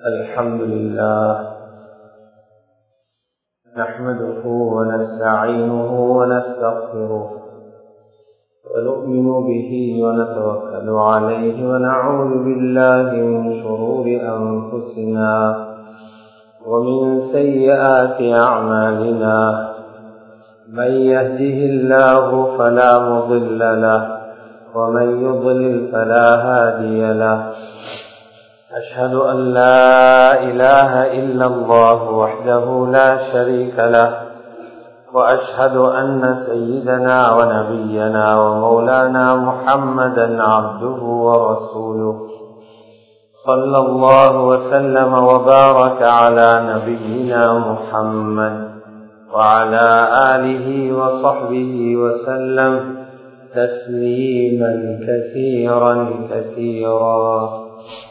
الحمد لله نحمده ونستعينه ونستغفره ونؤمن به ونتوكل عليه ونعوذ بالله من شرور أنفسنا ومن سيئات أعمالنا من يهده الله فلا مضل له ومن يضلل فلا هادي له أشهد أن لا إله إلا الله وحده لا شريك له وأشهد أن سيدنا ونبينا ومولانا محمدا عبده ورسوله صلى الله وسلم وبارك على نبينا محمد وعلى آله وصحبه وسلم تسليما كثيرا كثيرا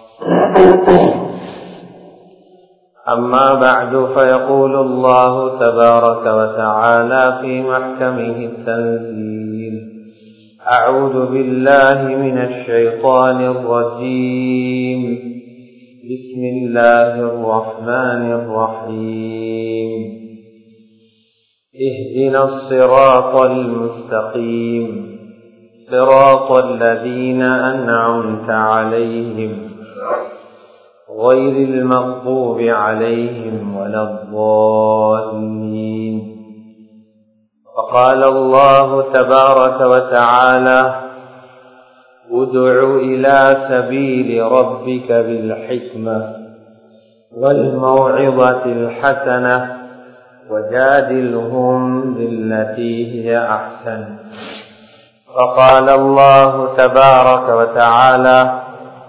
أما بعد فيقول الله تبارك وتعالى في محكمه التنزيل أعوذ بالله من الشيطان الرجيم بسم الله الرحمن الرحيم اهدنا الصراط المستقيم صراط الذين أنعمت عليهم غير المغضوب عليهم ولا الضالين وقال الله تبارك وتعالى ادع إلى سبيل ربك بالحكمة والموعظة الحسنة وجادلهم بالتي هي أحسن فقال الله تبارك وتعالى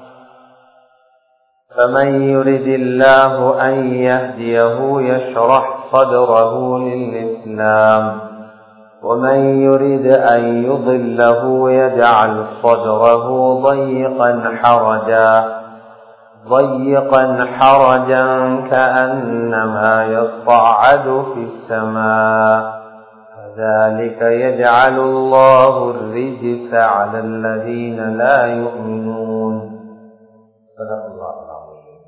فمن يرد الله أن يهديه يشرح صدره للإسلام ومن يرد أن يضله يجعل صدره ضيقا حرجا ضيقا حرجا كأنما يصعد في السماء كذلك يجعل الله الرجس على الذين لا يؤمنون صدق الله العظيم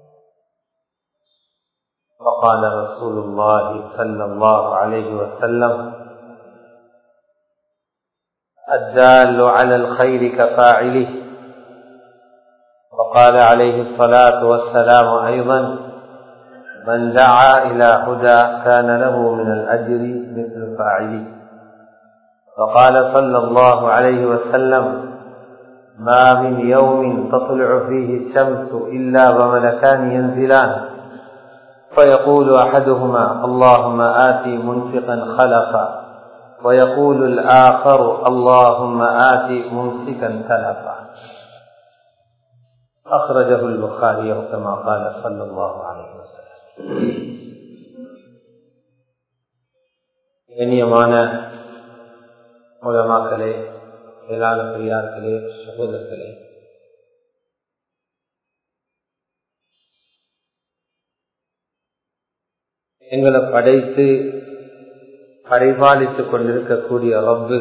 وقال رسول الله صلى الله عليه وسلم الدال على الخير كفاعله وقال عليه الصلاة والسلام أيضا من دعا إلى هدى كان له من الأجر مثل فاعله وقال صلى الله عليه وسلم ما من يوم تطلع فيه الشمس إلا وملكان ينزلان فيقول أحدهما اللهم آتي منفقا خلفا ويقول الآخر اللهم آتي ممسكا تلفا أخرجه البخاري كما قال صلى الله عليه وسلم கண்ணியமான உலமாக்களே மேலான பெரியார்களே சகோதரர்களே எங்களை படைத்து பரிபாலித்துக் கொண்டிருக்கக்கூடிய ரப்பு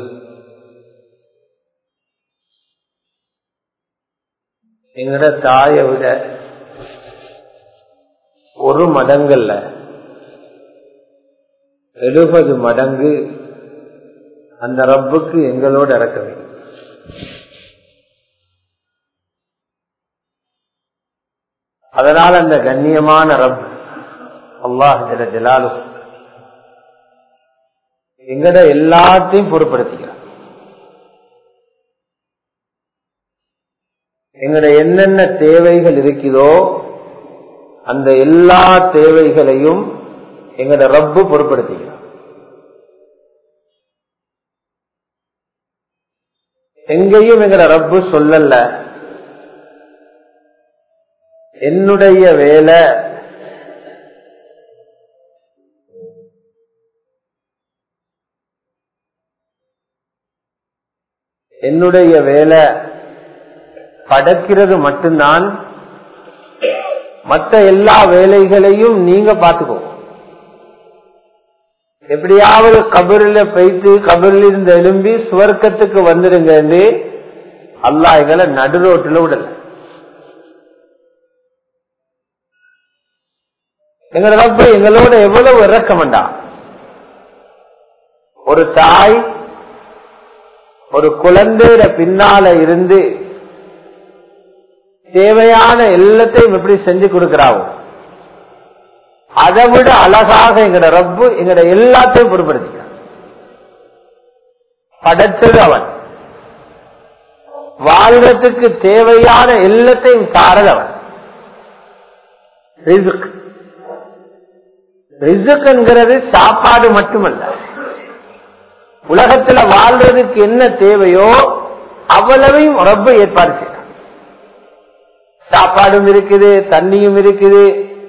எங்கட தாயை விட ஒரு மடங்கள்ல எழுபது மடங்கு அந்த ரப்புக்கு எங்களோட இறக்க வேண்டும் அதனால் அந்த கண்ணியமான ரப் அல்லாஹ் ஜலாலு எங்கட எல்லாத்தையும் பொருட்படுத்திக்கிறார் எங்கட என்னென்ன தேவைகள் இருக்குதோ அந்த எல்லா தேவைகளையும் எங்கட ரப்பு பொருட்படுத்திக்கிறார் எங்கேயும் எங்கட ரப்பு சொல்லல என்னுடைய வேலை என்னுடைய வேலை படைக்கிறது மட்டும்தான் மற்ற எல்லா வேலைகளையும் நீங்க பாத்துக்கோ எப்படியாவது கபரில் போயிட்டு கபரில் இருந்து எழும்பி சுவர்க்கத்துக்கு வந்துடுங்க அல்லாஹ் எங்களை நடு ரோட்டில் விடல எங்களோட ரப்ப எங்களோட எவ்வளவு இறக்கமண்டா ஒரு தாய் ஒரு குழந்தையிட பின்னால இருந்து தேவையான எல்லாத்தையும் எப்படி செஞ்சு கொடுக்கிறாவோ அதை விட அழகாக எங்கட ரப்பு எங்கட எல்லாத்தையும் பொருட்படுத்திக்கிறான் படைச்சது அவன் வாழ்றதுக்கு தேவையான எல்லாத்தையும் தாரது அவன் ரிசுக் ரிசுக் என்கிறது சாப்பாடு மட்டுமல்ல உலகத்துல வாழ்றதுக்கு என்ன தேவையோ அவ்வளவையும் ரப்ப ஏற்பாடு செய்யறான் சாப்பாடும் இருக்குது தண்ணியும் இருக்குது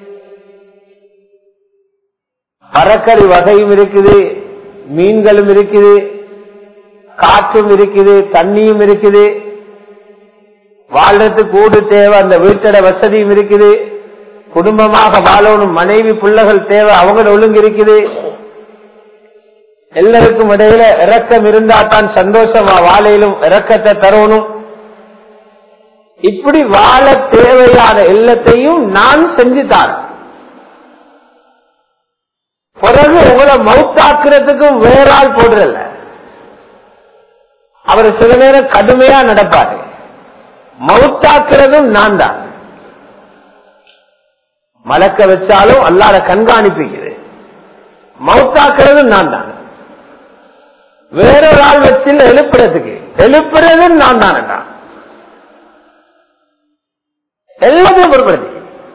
மரக்கறி வகையும் இருக்குது மீன்களும் இருக்குது காற்றும் இருக்குது தண்ணியும் இருக்குது வாழ்றதுக்கு கூடு தேவை அந்த வீட்டோட வசதியும் இருக்குது குடும்பமாக வாழணும் மனைவி பிள்ளைகள் தேவை அவங்களோட ஒழுங்கு இருக்குது எல்லாருக்கும் இடையில இறக்கம் இருந்தா தான் சந்தோஷமா வாழையிலும் இறக்கத்தை தரணும் இப்படி வாழ தேவையான எல்லாத்தையும் நான் செஞ்சு தரேன் பிறகு உங்களை மவுத்தாக்குறதுக்கும் வேற ஆள் போடுறல அவர் சில நேரம் கடுமையா நடப்பாரு மவுத்தாக்குறதும் நான் தான் மலக்க வச்சாலும் அல்லாத கண்காணிப்புக்குது மவுத்தாக்குறதும் நான் தான் வேறொரு ஆள் வச்சு எழுப்புறதுக்கு எழுப்புறதும் நான் தானடா எல்லாத்தையும் பொருட்படுத்தி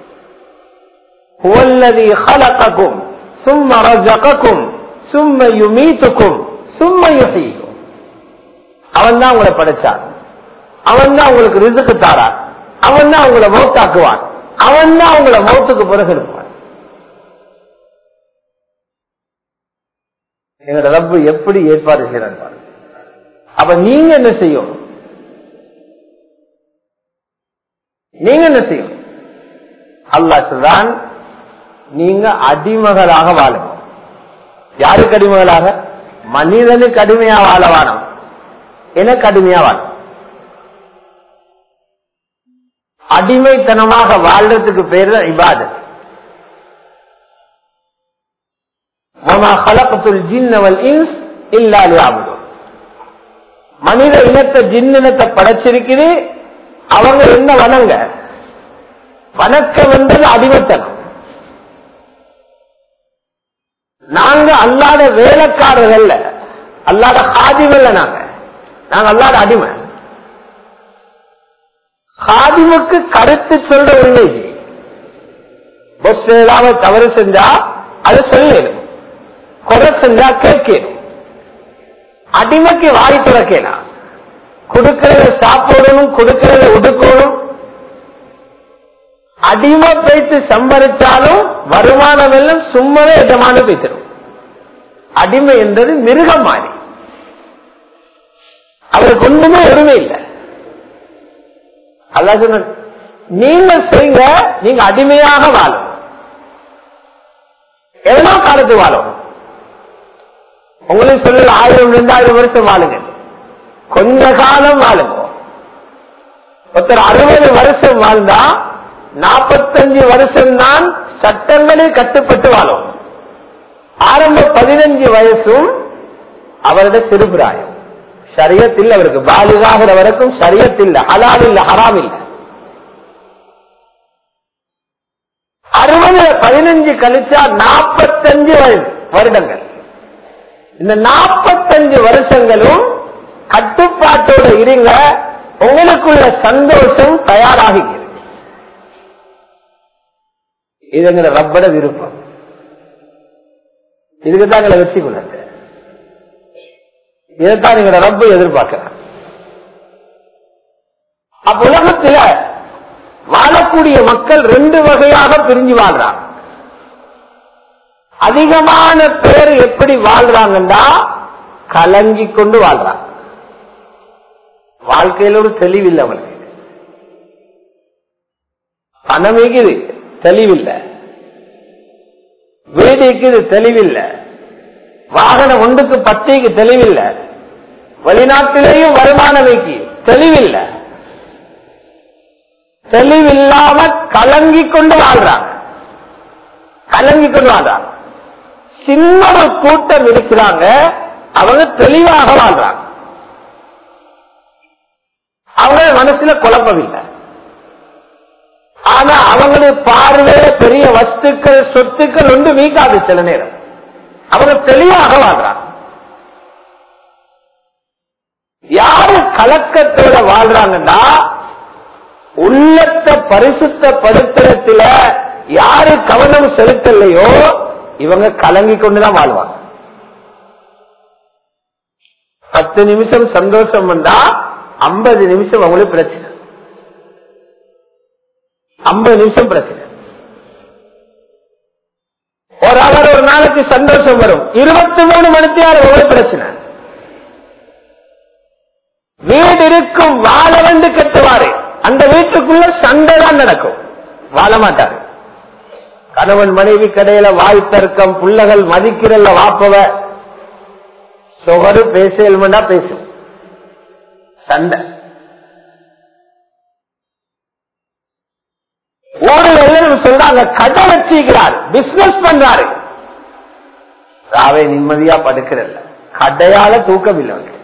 والذي خلقكم ثم رزقكم ثم يميتكم ثم يحييكم அவன் தான் உங்களை படைச்சான் அவன் தான் உங்களுக்கு ரிசுக்கு தாரான் அவன் தான் உங்களை மௌத்தாக்குவான் அவன் தான் உங்களை மௌத்துக்கு பிறகு இருப்பான் எங்களோட ரப்பு எப்படி ஏற்பாடு செய்யறான் பாருங்க. அப்ப நீங்க என்ன செய்யும் நீங்க என்ன செய்யும் அல்லாஹ் சொல்றான் நீங்க அடிமகளாக வாழும் யாருக்கு அடிமகளாக மனிதனுக்கு அடிமையா வாழ வாழும் எனக்கு அடிமையா வாழும் அடிமைத்தனமாக வாழ்றதுக்கு பேரு தான் இபாதத் وَمَا خَلَقْتُ الْجِنَّ وَالْإِنسَ إِلَّا لِيَعْبُدُونِ மனித இனத்தை ஜின்னினத்தை படைச்சிருக்குது அவங்க என்ன வணங்க வணக்க வந்தது அடிமைத்தனம் நாங்க அல்லாத வேலைக்காரர்கள் அல்லாத காதிமல்ல நாங்க நாங்க அல்லாத அடிமை காதிமுக்கு கருத்து சொல்ற உண்மை பஸ் ஏதாவது தவறு செஞ்சா அது சொல்லணும் குறை செஞ்சா கேட்கணும் அடிமைக்கு வாய் திறக்கலாம் கொடுக்கிறத சாப்பிடணும் கொடுக்கிறத உடுக்கணும் அடிமை பேச்சு சம்பரிச்சாலும் வருமானம் எல்லாம் சும்மாவே இடமான பேசிடும் அடிமை என்பது மிருகம் மாறி அவருக்கு ஒண்ணுமே உரிமை இல்லை அல்லா சொன்ன நீங்க செய்யுங்க நீங்க அடிமையாக வாழும் எவ்வளவு காலத்து வாழும் உங்களுக்கு சொல்ல ஆயிரம் ரெண்டாயிரம் வருஷம் வாழுங்க கொஞ்ச காலம் வாழுங்க ஒருத்தர் அறுபது வருஷம் வாழ்ந்தா நாற்பத்தஞ்சு வருஷம் தான் சட்டங்களில் கட்டுப்பட்டு வாழும் ஆரம்ப பதினஞ்சு வயசும் அவருடைய சிறுபிராயம் சரியத்தில் அவருக்கு பாலிகாகிற வரைக்கும் சரியத்தில் ஹலால் இல்ல ஹராம் இல்ல அறுபது பதினஞ்சு கழிச்சா நாற்பத்தஞ்சு வருடங்கள் இந்த நாற்பத்தஞ்சு வருஷங்களும் கட்டுப்பாட்டோட இருங்க உங்களுக்குள்ள சந்தோஷம் தயாராகிறது இது எங்க ரப்பட விருப்பம் இதுக்குதான் எங்களை வச்சு கொள்ளுங்க இதைத்தான் எங்களோட ரப்பு எதிர்பார்க்கிறான் அப்ப உலகத்துல வாழக்கூடிய மக்கள் ரெண்டு வகையாக பிரிஞ்சு வாழ்றாங்க அதிகமான பேர் எப்படி வாழ்றாங்கன்னா கலங்கி கொண்டு வாழ்றாங்க வாழ்க்கையில ஒரு தெளிவில்லை அவனுக்கு பணம் இருக்குது தெளிவில்லை வீடு இருக்குது தெளிவில்லை வாகனம் ஒன்றுக்கு பத்தைக்கு தெளிவில்லை வெளிநாட்டிலேயும் வருமானம் வைக்கி தெளிவில்லை தெளிவில்லாம கலங்கி கொண்டு வாழ்றாங்க கலங்கி கொண்டு வாழ்றாங்க சின்ன ஒரு கூட்டம் இருக்கிறாங்க அவங்க தெளிவாக வாழ்றாங்க அவங்க மனசுல குழப்பமில்லை ஆனா அவங்களுடைய பார்வையில பெரிய வஸ்துக்கள் சொத்துக்கள் ஒன்று மீக்காது சில நேரம் அவங்க தெளிவாக வாழ்றாங்க யாரு கலக்கத்தோட வாழ்றாங்கன்னா உள்ளத்தை பரிசுத்தப்படுத்துறதுல யாரு கவனம் செலுத்தலையோ இவங்க கலங்கி கொண்டுதான் வாழ்வாங்க பத்து நிமிஷம் சந்தோஷம் வந்தா ஐம்பது நிமிஷம் அவங்களுக்கு பிரச்சனை ஐம்பது நிமிஷம் பிரச்சனை ஒரு அவர் ஒரு நாளைக்கு சந்தோஷம் வரும் இருபத்தி மூணு மணிக்கு உங்களுக்கு பிரச்சனை வீடு இருக்கும் வாழ வந்து கட்டுவாரு அந்த வீட்டுக்குள்ள சண்டை தான் நடக்கும் வாழ மாட்டாரு கணவன் மனைவி கடையில வாய் தர்க்கம் புள்ளகள் மதிக்கிறல்ல வாப்பவ சொகரு பேசல்மெண்டா பேசும் சண்டை ஊரில் சொல்றாங்க கடை வச்சுக்கிறார் பிசினஸ் பண்றாரு ராவை நிம்மதியா படுக்கிறல்ல கடையால தூக்கம் இல்லை அவனுக்கு.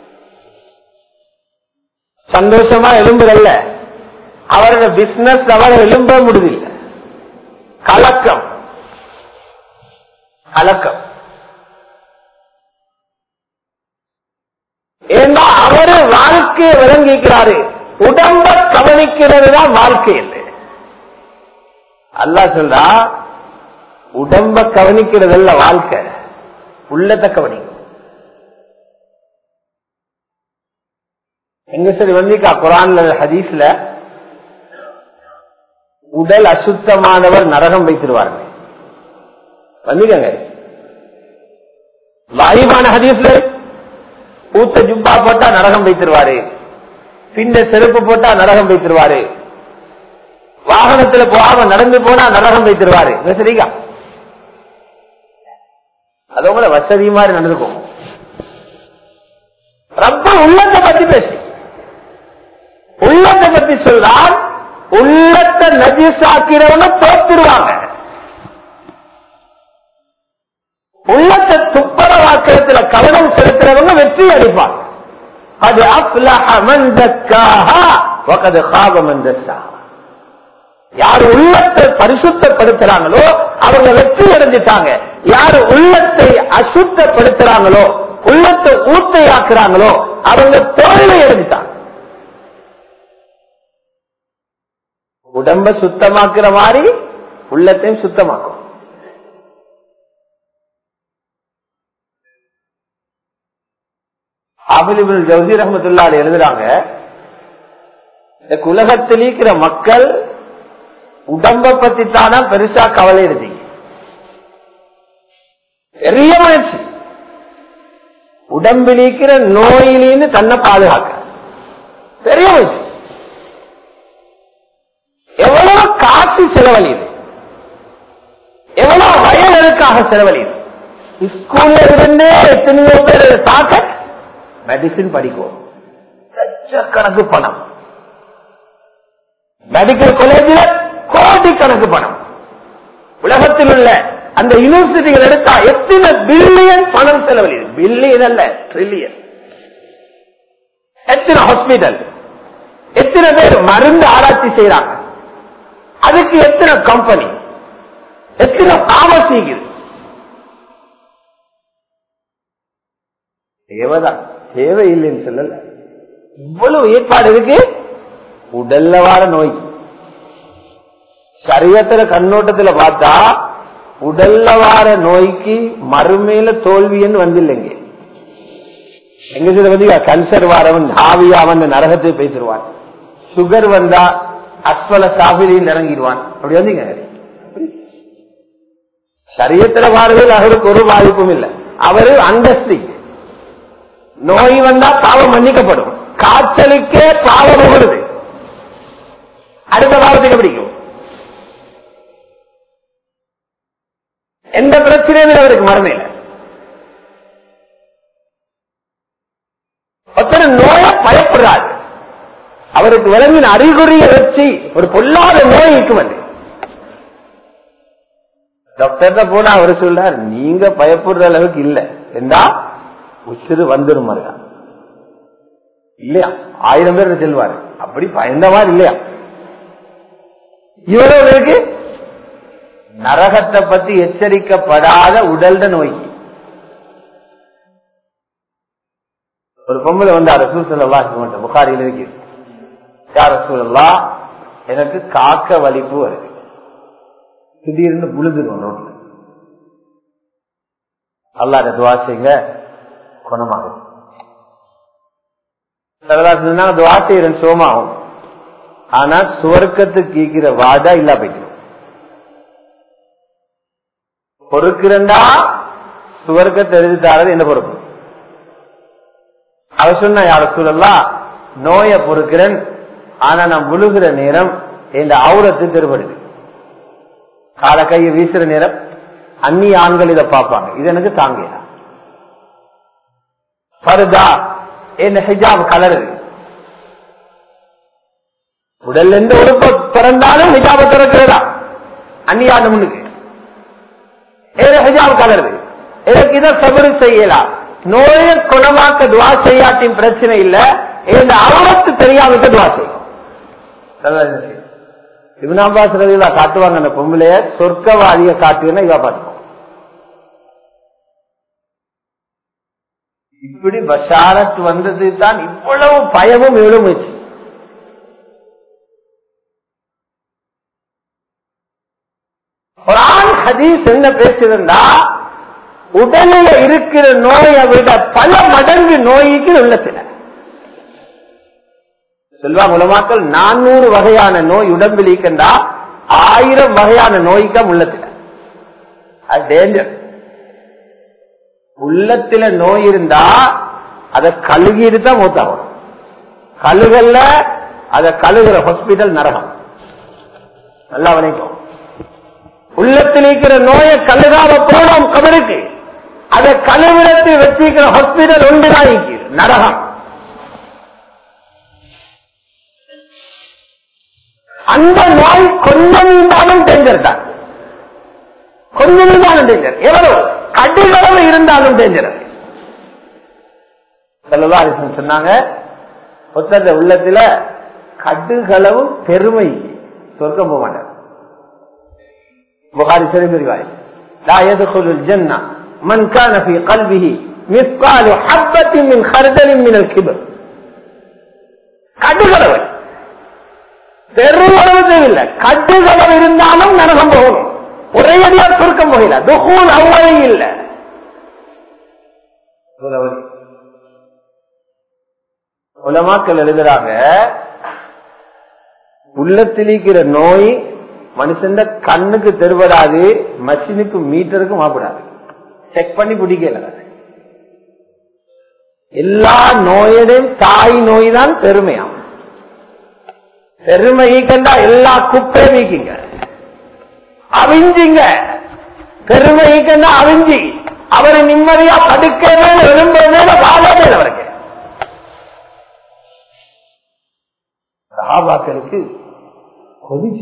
சந்தோஷமா எலும்புறல்ல அவரோட பிசினஸ் அவரை எலும்ப முடியல கலக்கம் கலக்கம் ஏன்னா அவரு வாழ்க்கையை விளங்கிக்கிறாரு உடம்ப கவனிக்கிறது தான் வாழ்க்கை இல்லை அல்லா சொல்றா உடம்ப கவனிக்கிறதல்ல வாழ்க்கை உள்ளத்தை கவனிக்கும் எங்க சரி வந்திக்கா குரான்ல ஹதீஸ்ல உடல் அசுத்தமானவர் நரகம் வைத்திருவார்கள் வந்துக்கங்க வாயுமான ஹதீஸ்ல பூத்த ஜுப்பா போட்டா நரகம் வைத்திருவாரு பின்ன செருப்பு போட்டா நரகம் வைத்திருவாரு வாகனத்துல போகாம நடந்து போனா நரகம் வைத்திருவாரு இது சரிங்க அது உங்களை வசதி மாதிரி நடந்துக்கும் ரொம்ப உள்ளத்தை பத்தி பேசி உள்ளத்தை பத்தி சொல்றால் உள்ளத்தை நஜிசாக்கிறவங்க தோத்துருவாங்க உள்ளத்தை துப்பரவாக்கிறதுல கவனம் செலுத்துறவங்க வெற்றி அடிப்பாங்க அது அப்லஹ மன் தக்காஹா வகது காப மன் தஸ்ஸாஹா யார் உள்ளத்தை பரிசுத்தப்படுத்துறாங்களோ அவங்க வெற்றி அடைஞ்சிட்டாங்க யார் உள்ளத்தை அசுத்தப்படுத்துறாங்களோ உள்ளத்தை ஊத்தையாக்குறாங்களோ அவங்க தோல்வி அடைஞ்சிட்டாங்க உடம்ப சுத்தமாக்குற மாதிரி உள்ளத்தையும் சுத்தமாக்கும் ஆபிலிபின் ஜவுதி ரஹமத்துல்லாடு எழுதுறாங்க இந்த உலகத்தில் இருக்கிற மக்கள் உடம்ப பத்தி தானா பெருசா கவலை இருந்தீங்க பெரிய முயற்சி உடம்பில் இருக்கிற நோயிலிருந்து தன்னை பாதுகாக்க பெரிய முயற்சி எவ்வளவு காசு செலவழியுது எவ்வளவு வயலுக்காக செலவழியுது ஸ்கூல்ல இருந்தே எத்தனையோ பேர் தாக்க மெடிசின் படிக்கும் லட்சக்கணக்கு பணம் மெடிக்கல் காலேஜில் கோடிக்கணக்கு பணம் உலகத்தில் உள்ள அந்த யூனிவர்சிட்டிகள் எடுத்தா எத்தனை பில்லியன் பணம் செலவழியுது பில்லியன் அல்ல ட்ரில்லியன் எத்தனை ஹாஸ்பிட்டல் எத்தனை பேர் மருந்து ஆராய்ச்சி செய்யறாங்க அதுக்கு எத்தனை கம்பெனி எத்தனை பாவசி தேவைதான் தேவை இல்லைன்னு சொல்லல இவ்வளவு ஏற்பாடு இருக்கு உடல்ல வார நோய் சரியத்துல கண்ணோட்டத்துல பார்த்தா உடல்ல வார நோய்க்கு மறுமையில தோல்வின்னு வந்தில்லைங்க எங்க சில வந்து கன்சர் வாரவன் ஆவியாவன் நரகத்தை பேசிடுவான் சுகர் வந்தா அஸ்வல சாபிரியில் இறங்கிடுவான் அப்படி வந்தீங்க சரியத்துல வாரதில் அவருக்கு ஒரு பாதிப்பும் இல்லை அவரு அண்டஸ்டி நோய் வந்தா பாவம் மன்னிக்கப்படும் காய்ச்சலுக்கே பாவம் உகழுது அடுத்த பாவத்துக்கு பிடிக்கும் எந்த பிரச்சனையும் அவருக்கு மறுமையில ஒருத்தர் நோய பயப்படுறாரு அவருக்கு விளங்கின அறிகுறியை வச்சு ஒரு பொல்லாத நோய் வந்து டாக்டர்கிட்ட போனா அவர் சொல்றார் நீங்க பயப்படுற அளவுக்கு இல்ல என்றா உசிறு வந்துடும் மருகா இல்லையா ஆயிரம் பேர் செல்வாரு அப்படி பயந்தவா இல்லையா இவர்களுக்கு நரகத்தை பத்தி எச்சரிக்கப்படாத உடல்ட நோய் ஒரு பொம்பளை வந்து ரசூல் சல்லா மாட்டேன் புகாரியில் இருக்கு யார் ரசூலல்லா எனக்கு காக்க வலிப்பு வருது திடீர்னு புழுதுருவோம் ரோட்ல அல்லாத துவா செய்யுங்க குணமாகும் சரதாசனா துவா செய்யறேன் சோமாகும் ஆனா சுவர்க்கத்துக்கு கீக்கிற வாதா இல்லா போய்க்கணும் பொறுக்கிறண்டா சுவர்க்கத்தை எழுதி தாரது என்ன பொறுப்பு அவ சொன்ன யார சூழல்லாம் நோய பொறுக்கிறேன் ஆனா நான் முழுகிற நேரம் இந்த அவுரத்து தெருபடுது கால கையை வீசுற நேரம் அந்நிய ஆண்கள் இதை பார்ப்பாங்க இது எனக்கு தாங்கல பருதா என்ன ஹிஜாப் கலருது உடல் எந்த உறுப்பு திறந்தாலும் ஹிஜாப திறக்கிறதா அந்நியான முன்னுக்கு ஹிஜாப் கலருது எனக்கு இதை சபரு செய்யலாம் நோயை குணமாக்க துவா செய்யாட்டின் பிரச்சனை இல்ல இந்த அவரத்து தெரியாமக்க துவா செய்யும் இவனாபாஸ் ரவிலா காட்டுவாங்க அந்த பொம்பளைய சொர்க்கவாதிய காட்டுவேன்னா இவா பார்த்துக்கோ இப்படி பஷாரத் வந்தது தான் இவ்வளவு பயமும் எழுமுச்சு குரான் ஹதீஸ் என்ன பேசியிருந்தா உடலில் இருக்கிற நோயை விட பல மடங்கு நோய்க்கு உள்ளத்துல செல்வா மூலமாக்கள் நானூறு வகையான நோய் உடம்பில் இருக்கின்றா ஆயிரம் வகையான நோய்க்கா உள்ளத்துல அது டேஞ்சர் உள்ளத்துல நோய் இருந்தா அதை கழுகிட்டு தான் மூத்தாகும் கழுகல்ல அதை கழுகுற ஹாஸ்பிட்டல் நரகம் நல்லா வணக்கம் உள்ளத்தில் இருக்கிற நோயை கழுகாம போனோம் கபருக்கு அதை கழுவிடத்தில் வச்சிருக்கிற ஹாஸ்பிட்டல் ஒன்றுதான் நரகம் அந்த நோய் கொஞ்சம் இருந்தாலும் டேஞ்சர் தான் கொஞ்சம் இருந்தாலும் டேஞ்சர் எவ்வளவு கடுகளவு இருந்தாலும் டேஞ்சர் சொன்னாங்க புத்தக உள்ளத்துல கடுகளவு பெருமை சொர்க்கம் போக மாட்டார் புகாரி சிறுபிரிவாய் لا يدخل الجنة من كان في قلبه مثقال حبة من خردل من الكبر கடுகளவு பெருமளவு தேவையில்லை கட்டுகளவு இருந்தாலும் நரகம் போகணும் ஒரே அடியா சுருக்கம் போகல துகூல் அவ்வளவு இல்லை உலமாக்கள் எழுதுறாங்க உள்ளத்தில் இருக்கிற நோய் மனுஷன் கண்ணுக்கு தெருவடாது மஷினுக்கு மீட்டருக்கும் ஆப்படாது செக் பண்ணி பிடிக்கல எல்லா நோயுடையும் தாய் நோய் தான் பெருமையாம் பெருமை கண்டா எல்லா குப்பையும் நீக்கிங்க அவிஞ்சிங்க பெருமை கண்டா அவிஞ்சி அவரை நிம்மதியா படுக்க மேல எழும்ப மேல வாழ மேல அவருக்கு சஹாபாக்களுக்கு கொதிச்சு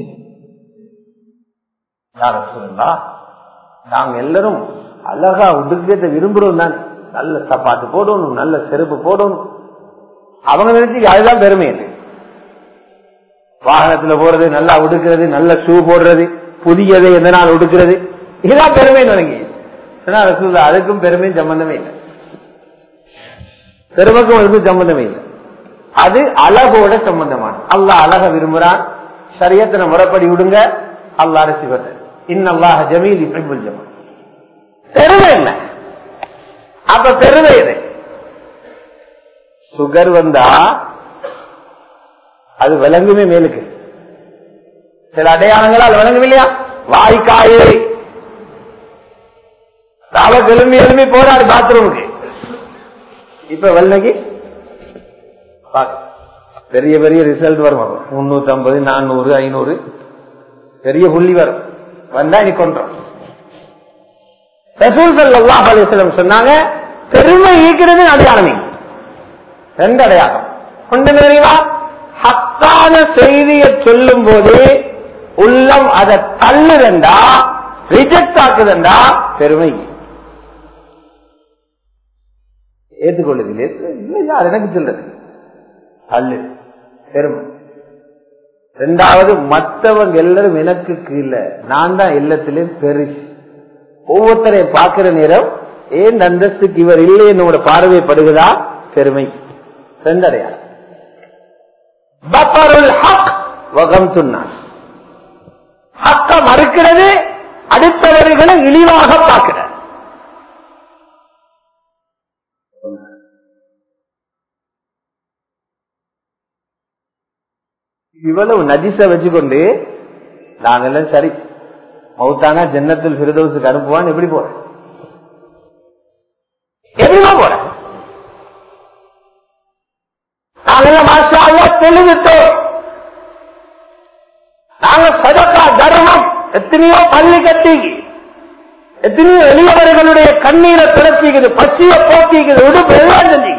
யார சொல்லா நாங்க எல்லாரும் அழகா உடுக்கத்தை விரும்புறோம் தானே நல்ல சப்பாத்து போடணும் நல்ல செருப்பு போடணும் அவங்க நினைச்சு அதுதான் பெருமை இல்லை வாகனத்துல போறது நல்லா உடுக்கிறது நல்ல ஷூ போடுறது புதியதை எந்த நாள் உடுக்கிறது இதுதான் பெருமை தொடங்கி அதுக்கும் பெருமையும் சம்பந்தமே இல்லை பெருமைக்கும் அதுக்கும் சம்பந்தமே இல்லை அது அழகோட சம்பந்தமான அல்லாஹ் அழக விரும்புறான் சரியத்தனை முறைப்படி விடுங்க அல்லா ரசிபத்த இன்னல்லாஹ ஜமீல் இப்ரிபுல் ஜமால் பெருமை என்ன அப்ப பெருமை இது சுகர் வந்தா அது விளங்குமே மேலுக்கு சில அடையாளங்களால் விளங்கும் இல்லையா வாய்க்காய் அவ கிளம்பி எழும்பி போறாரு பாத்ரூமுக்கு இப்ப வெள்ளக்கு பெரிய பெரிய ரிசல்ட் வரும் முன்னூத்தி ஐம்பது நானூறு ஐநூறு பெரிய புள்ளி வரும் வந்தா நீ கொன்றோம் சொன்னாங்க பெருமை ஈக்கிறது அடையாளம் ரெண்டு அடையாளம் கொண்டு தெரியுமா ஹத்தான செய்தியை சொல்லும் போது உள்ளம் அதை தள்ளுதண்டா ரிஜெக்ட் ஆக்குதுண்டா பெருமை ஏற்றுக்கொள்ளுது இல்லை யார் எனக்கு சொல்லுது அல்லு பெருமை ரெண்டாவது மற்றவங்க எல்லாரும் எனக்கு கீழே நான் தான் எல்லாத்திலையும் பெருசு ஒவ்வொருத்தரையும் பார்க்கிற நேரம் ஏன் அந்தஸ்துக்கு இவர் இல்லை என்னோட பார்வைப்படுகிறதா பெருமை ரெண்டடையாளம் பப்பருள் ஹக் வகம் துன்னான் ஹக்க மறுக்கிறது அடுத்தவர்களை இழிவாக பார்க்கிறார் இவ்வளவு நஜிச வச்சுக்கொண்டு நாங்கெல்லாம் சரி மௌத்தானா ஜன்னத்தில் பிரதோசுக்கு அனுப்புவான் எப்படி போற எப்படிமா போற நாங்கெல்லாம் மாஷா தெளிவிட்டோம் நாங்க சதக்கா தர்மம் எத்தனையோ பள்ளி கட்டி எத்தனையோ எளியவர்களுடைய கண்ணீரை திறத்திக்குது பசிய போக்கிக்குது உடுப்பு எல்லாம் செஞ்சிக்குது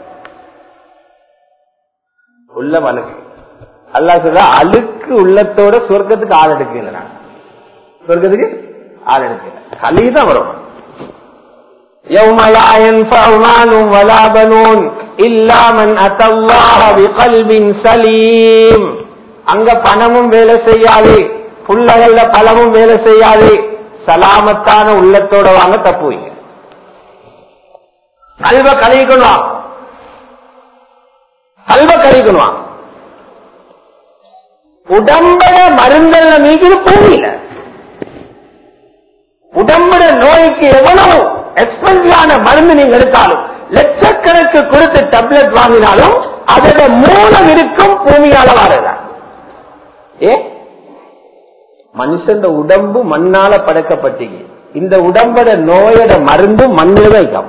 உள்ள மலுக்கு அல்லா சொல்ற அழுக்கு உள்ளத்தோட சொர்க்கத்துக்கு ஆள் எடுக்கல நான் சொர்க்கத்துக்கு ஆள் எடுக்கல கலிதான் வரும் يوم لا ينفع مال ولا بنون إلا من أتى الله بقلب سليم அங்க பணமும் வேலை செய்யாது புள்ளகள்ல பழமும் வேலை செய்யாது சலாமத்தான உள்ளத்தோட வாங்க தப்புவீங்க கல்வ கழிக்கணும் கல்வ கழிக்கணும் உடம்பட மருந்தல்ல மீது பூமியில உடம்பட நோய்க்கு எவ்வளவு எக்ஸ்பென்சிவான மருந்து நீங்க எடுத்தாலும் லட்சக்கணக்கு கொடுத்து டப்லெட் வாங்கினாலும் அதோட மூலம் இருக்கும் பூமியால வரல ஏ மனுஷன் உடம்பு மண்ணால படைக்கப்பட்டீங்க இந்த உடம்போட நோயோட மருந்து மண்ணில் வைக்கும்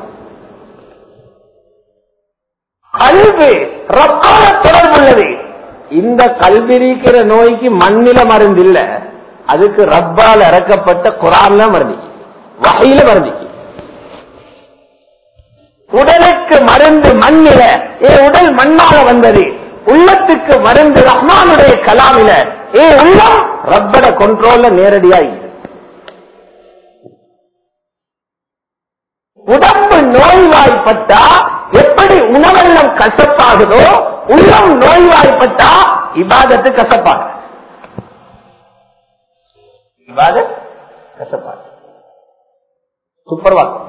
கல்வி ரப்பால தொடர்புள்ளது இந்த கல்விரிக்கிற நோய்க்கு மண்ணில மருந்து இல்ல அதுக்கு ரப்பால் இறக்கப்பட்ட குரான்ல மருந்துச்சு வகையில மருந்துச்சு உடலுக்கு மருந்து மண்ணில ஏ உடல் மண்ணால வந்தது உள்ளத்துக்கு மருந்து ரஹ்மானுடைய கலாமில ஏ உள்ளம் ரப்பட கொண்ட்ரோல்ல நேரடியா உடம்பு நோய்வாய்ப்பட்டா எப்படி உணவெல்லாம் கசப்பாகுதோ உள்ளம் நோய்வாய்ப்பட்டா இபாதத்து கசப்பாக இபாதத் கசப்பாக சூப்பர்வாக்கம்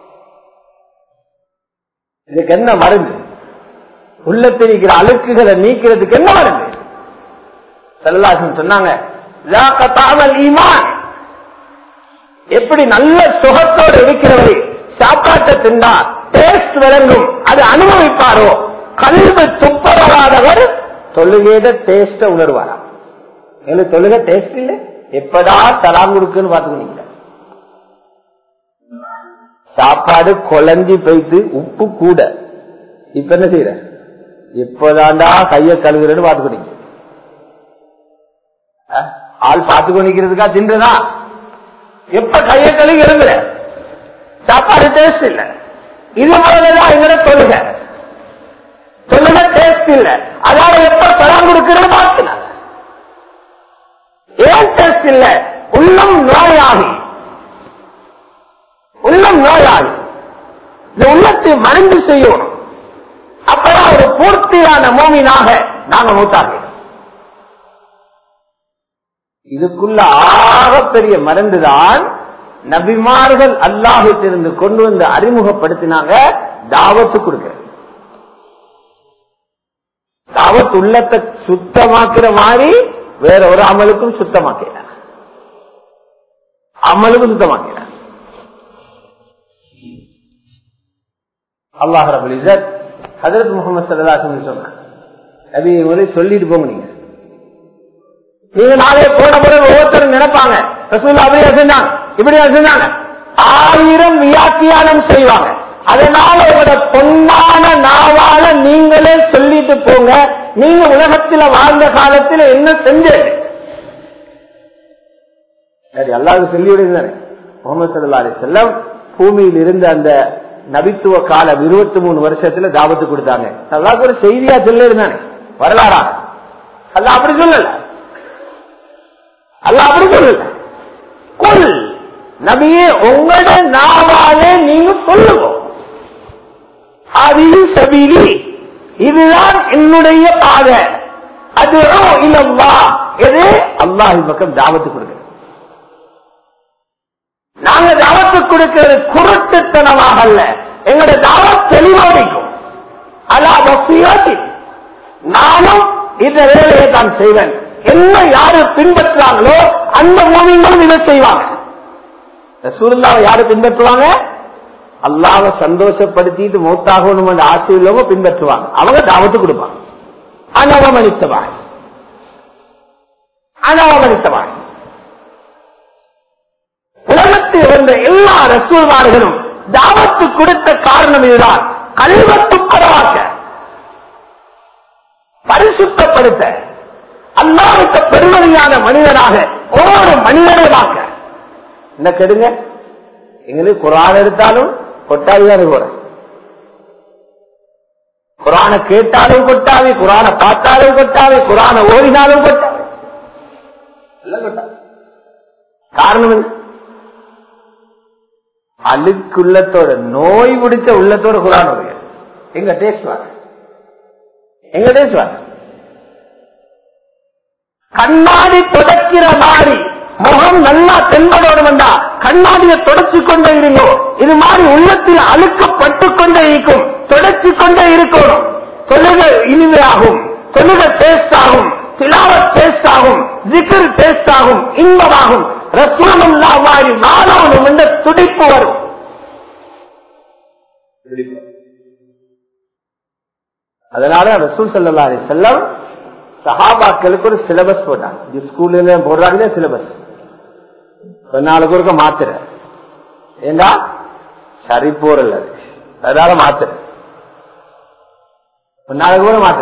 இதுக்கு என்ன மருந்து உள்ளத்தில் இருக்கிற அழுக்குகளை நீக்கிறதுக்கு என்ன மருந்து செல்லாசன் சொன்னாங்க ஈமான் எப்படி நல்ல சுகத்தோடு இருக்கிறவரை சாப்பாட்டை தின்றா டேஸ்ட் விளங்கும் அது அனுபவிப்பாரோ கல்வி துப்பரவாதவர் தொழுகையிட டேஸ்ட உணர்வாராம் எங்களுக்கு தொழுகை டேஸ்ட் இல்லை எப்படா தலாம் கொடுக்குன்னு பாத்துக்கணும் சாப்பாடு குழஞ்சி போயிட்டு உப்பு கூட இப்ப என்ன செய்யற இப்பதாண்டா கைய கழுவுறன்னு பாத்துக்கணும் ஆள் பார்த்து கொண்டிருக்கிறதுக்கா தின்றதா எப்ப கைய கழுவி இருந்துற சாப்பாடு டேஸ்ட் இல்ல இது போலதான் எங்கிற தொழுக தொழுக டேஸ்ட் இல்ல அதாவது எப்ப பழம் கொடுக்கிறது பார்க்கிறாங்க ஏன் டேஸ்ட் இல்ல உள்ளம் நோயாகி உள்ளம் நோயாகி இந்த உள்ளத்தை மறைந்து செய்யணும் அப்பதான் ஒரு பூர்த்தியான மோமினாக நாங்க மூத்தார்கள் இதுக்குள்ள ஆகப்பெரிய மருந்துதான் நபிமார்கள் அல்லாஹிட்டிருந்து கொண்டு வந்து அறிமுகப்படுத்தினாங்க தாவத்து கொடுக்க தாவத் உள்ளத்தை சுத்தமாக்குற மாதிரி வேற ஒரு அமலுக்கும் சுத்தமாக்கிறார் அமலுக்கும் சுத்தமாக்கிறார் அல்லாஹ் ரபுல் இசத் ஹதரத் முகமது சல்லாசன் சொன்னாங்க நபி முறை சொல்லிட்டு போங்க நீங்க நீங்க நாளே போன பிறகு ஒவ்வொருத்தரும் நினைப்பாங்க ரசூல் அப்படியா செஞ்சாங்க இப்படியா செஞ்சாங்க ஆயிரம் வியாக்கியானம் செய்வாங்க அதனால உங்களோட பொன்னான நாவால நீங்களே சொல்லிட்டு போங்க நீங்க உலகத்துல வாழ்ந்த காலத்துல என்ன செஞ்சது சரி அல்லாது சொல்லி விடுங்க முகமது சல்லா அலி செல்லம் பூமியில் இருந்த அந்த நபித்துவ காலம் இருபத்தி மூணு வருஷத்துல தாபத்து கொடுத்தாங்க அல்லாக்கு ஒரு செய்தியா சொல்ல இருந்தானே வரலாறா அல்ல அப்படி சொல்லல அல்ல அப்படி சொல்லல குல் நபியே உங்களோட நாவாலே நீங்க சொல்லுங்க அது சபீலி இதுதான் என்னுடைய பாதை அது இல்லம்மா எது அல்லாஹ் பக்கம் தாவத்து கொடுக்க நாங்க தாவத்து கொடுக்கிறது குருட்டுத்தனமாக அல்ல எங்களுடைய தாவத் தெளிவாடிக்கும் அல்லா பக்தியாட்டி நானும் இந்த வேலையை தான் செய்வேன் என்ன யாரு பின்பற்றாங்களோ அந்த மூவிங்களும் இதை செய்வாங்க ரசூலுல்லாவை யாரு பின்பற்றுவாங்க அல்லாவை சந்தோஷப்படுத்திட்டு மௌத்தாகணும் என்ற ஆசை உள்ளவங்க பின்பற்றுவாங்க அவங்க தாவத்து கொடுப்பாங்க அனவமனித்தவாய் அனவமனித்தவாய் உலகத்தில் வந்த எல்லா ரசூல்மார்களும் தாவத்து கொடுத்த காரணம் இதுதான் கல்வத்து பரவாக்க பரிசுத்தப்படுத்த அல்லாவுக்கு பெருமதியான மனிதனாக ஒவ்வொரு மனிதனையாக்க என்ன கெடுங்க எங்களுக்கு குரான் எடுத்தாலும் கொட்டாவிதான் போற குரான கேட்டாலும் கொட்டாவி குரான பார்த்தாலும் கொட்டாவி குரான ஓடினாலும் கொட்டாவி எல்லாம் கொட்டாவி காரணம் என்ன அழுக்குள்ளத்தோட நோய் பிடிச்ச உள்ளத்தோட குரான் வருங்க எங்க டேஸ்ட் வாங்க எங்க டேஸ்ட் வாங்க கண்ணாடி தொடக்கிற மாதிரி முகம் நல்லா தென்படோடு வந்தா கண்ணாடியை தொடச்சு கொண்டே இருங்கோ இது மாதிரி உள்ளத்தில் அழுக்கப்பட்டு கொண்டே இருக்கும் தொடச்சு கொண்டே இருக்கணும் தொழுக இனிமையாகும் தொழுக டேஸ்ட் ஆகும் திலாவத் டேஸ்ட் ஆகும் ஜிகர் டேஸ்ட் ஆகும் இன்பமாகும் ரசூலுல்லா மாதிரி மாணவனும் என்ற துடிப்பு வரும் அதனால ரசூல் சல்லா அலி செல்லம் சஹாபாக்களுக்கு ஒரு சிலபஸ் போட்டாங்க இது ஸ்கூல்ல போடுறாங்க சிலபஸ் நாளுக்கு ஒருக்க மாத்திர ஏண்டா சரி போறல அதனால மாத்திர நாளைக்கு கூட மாத்திர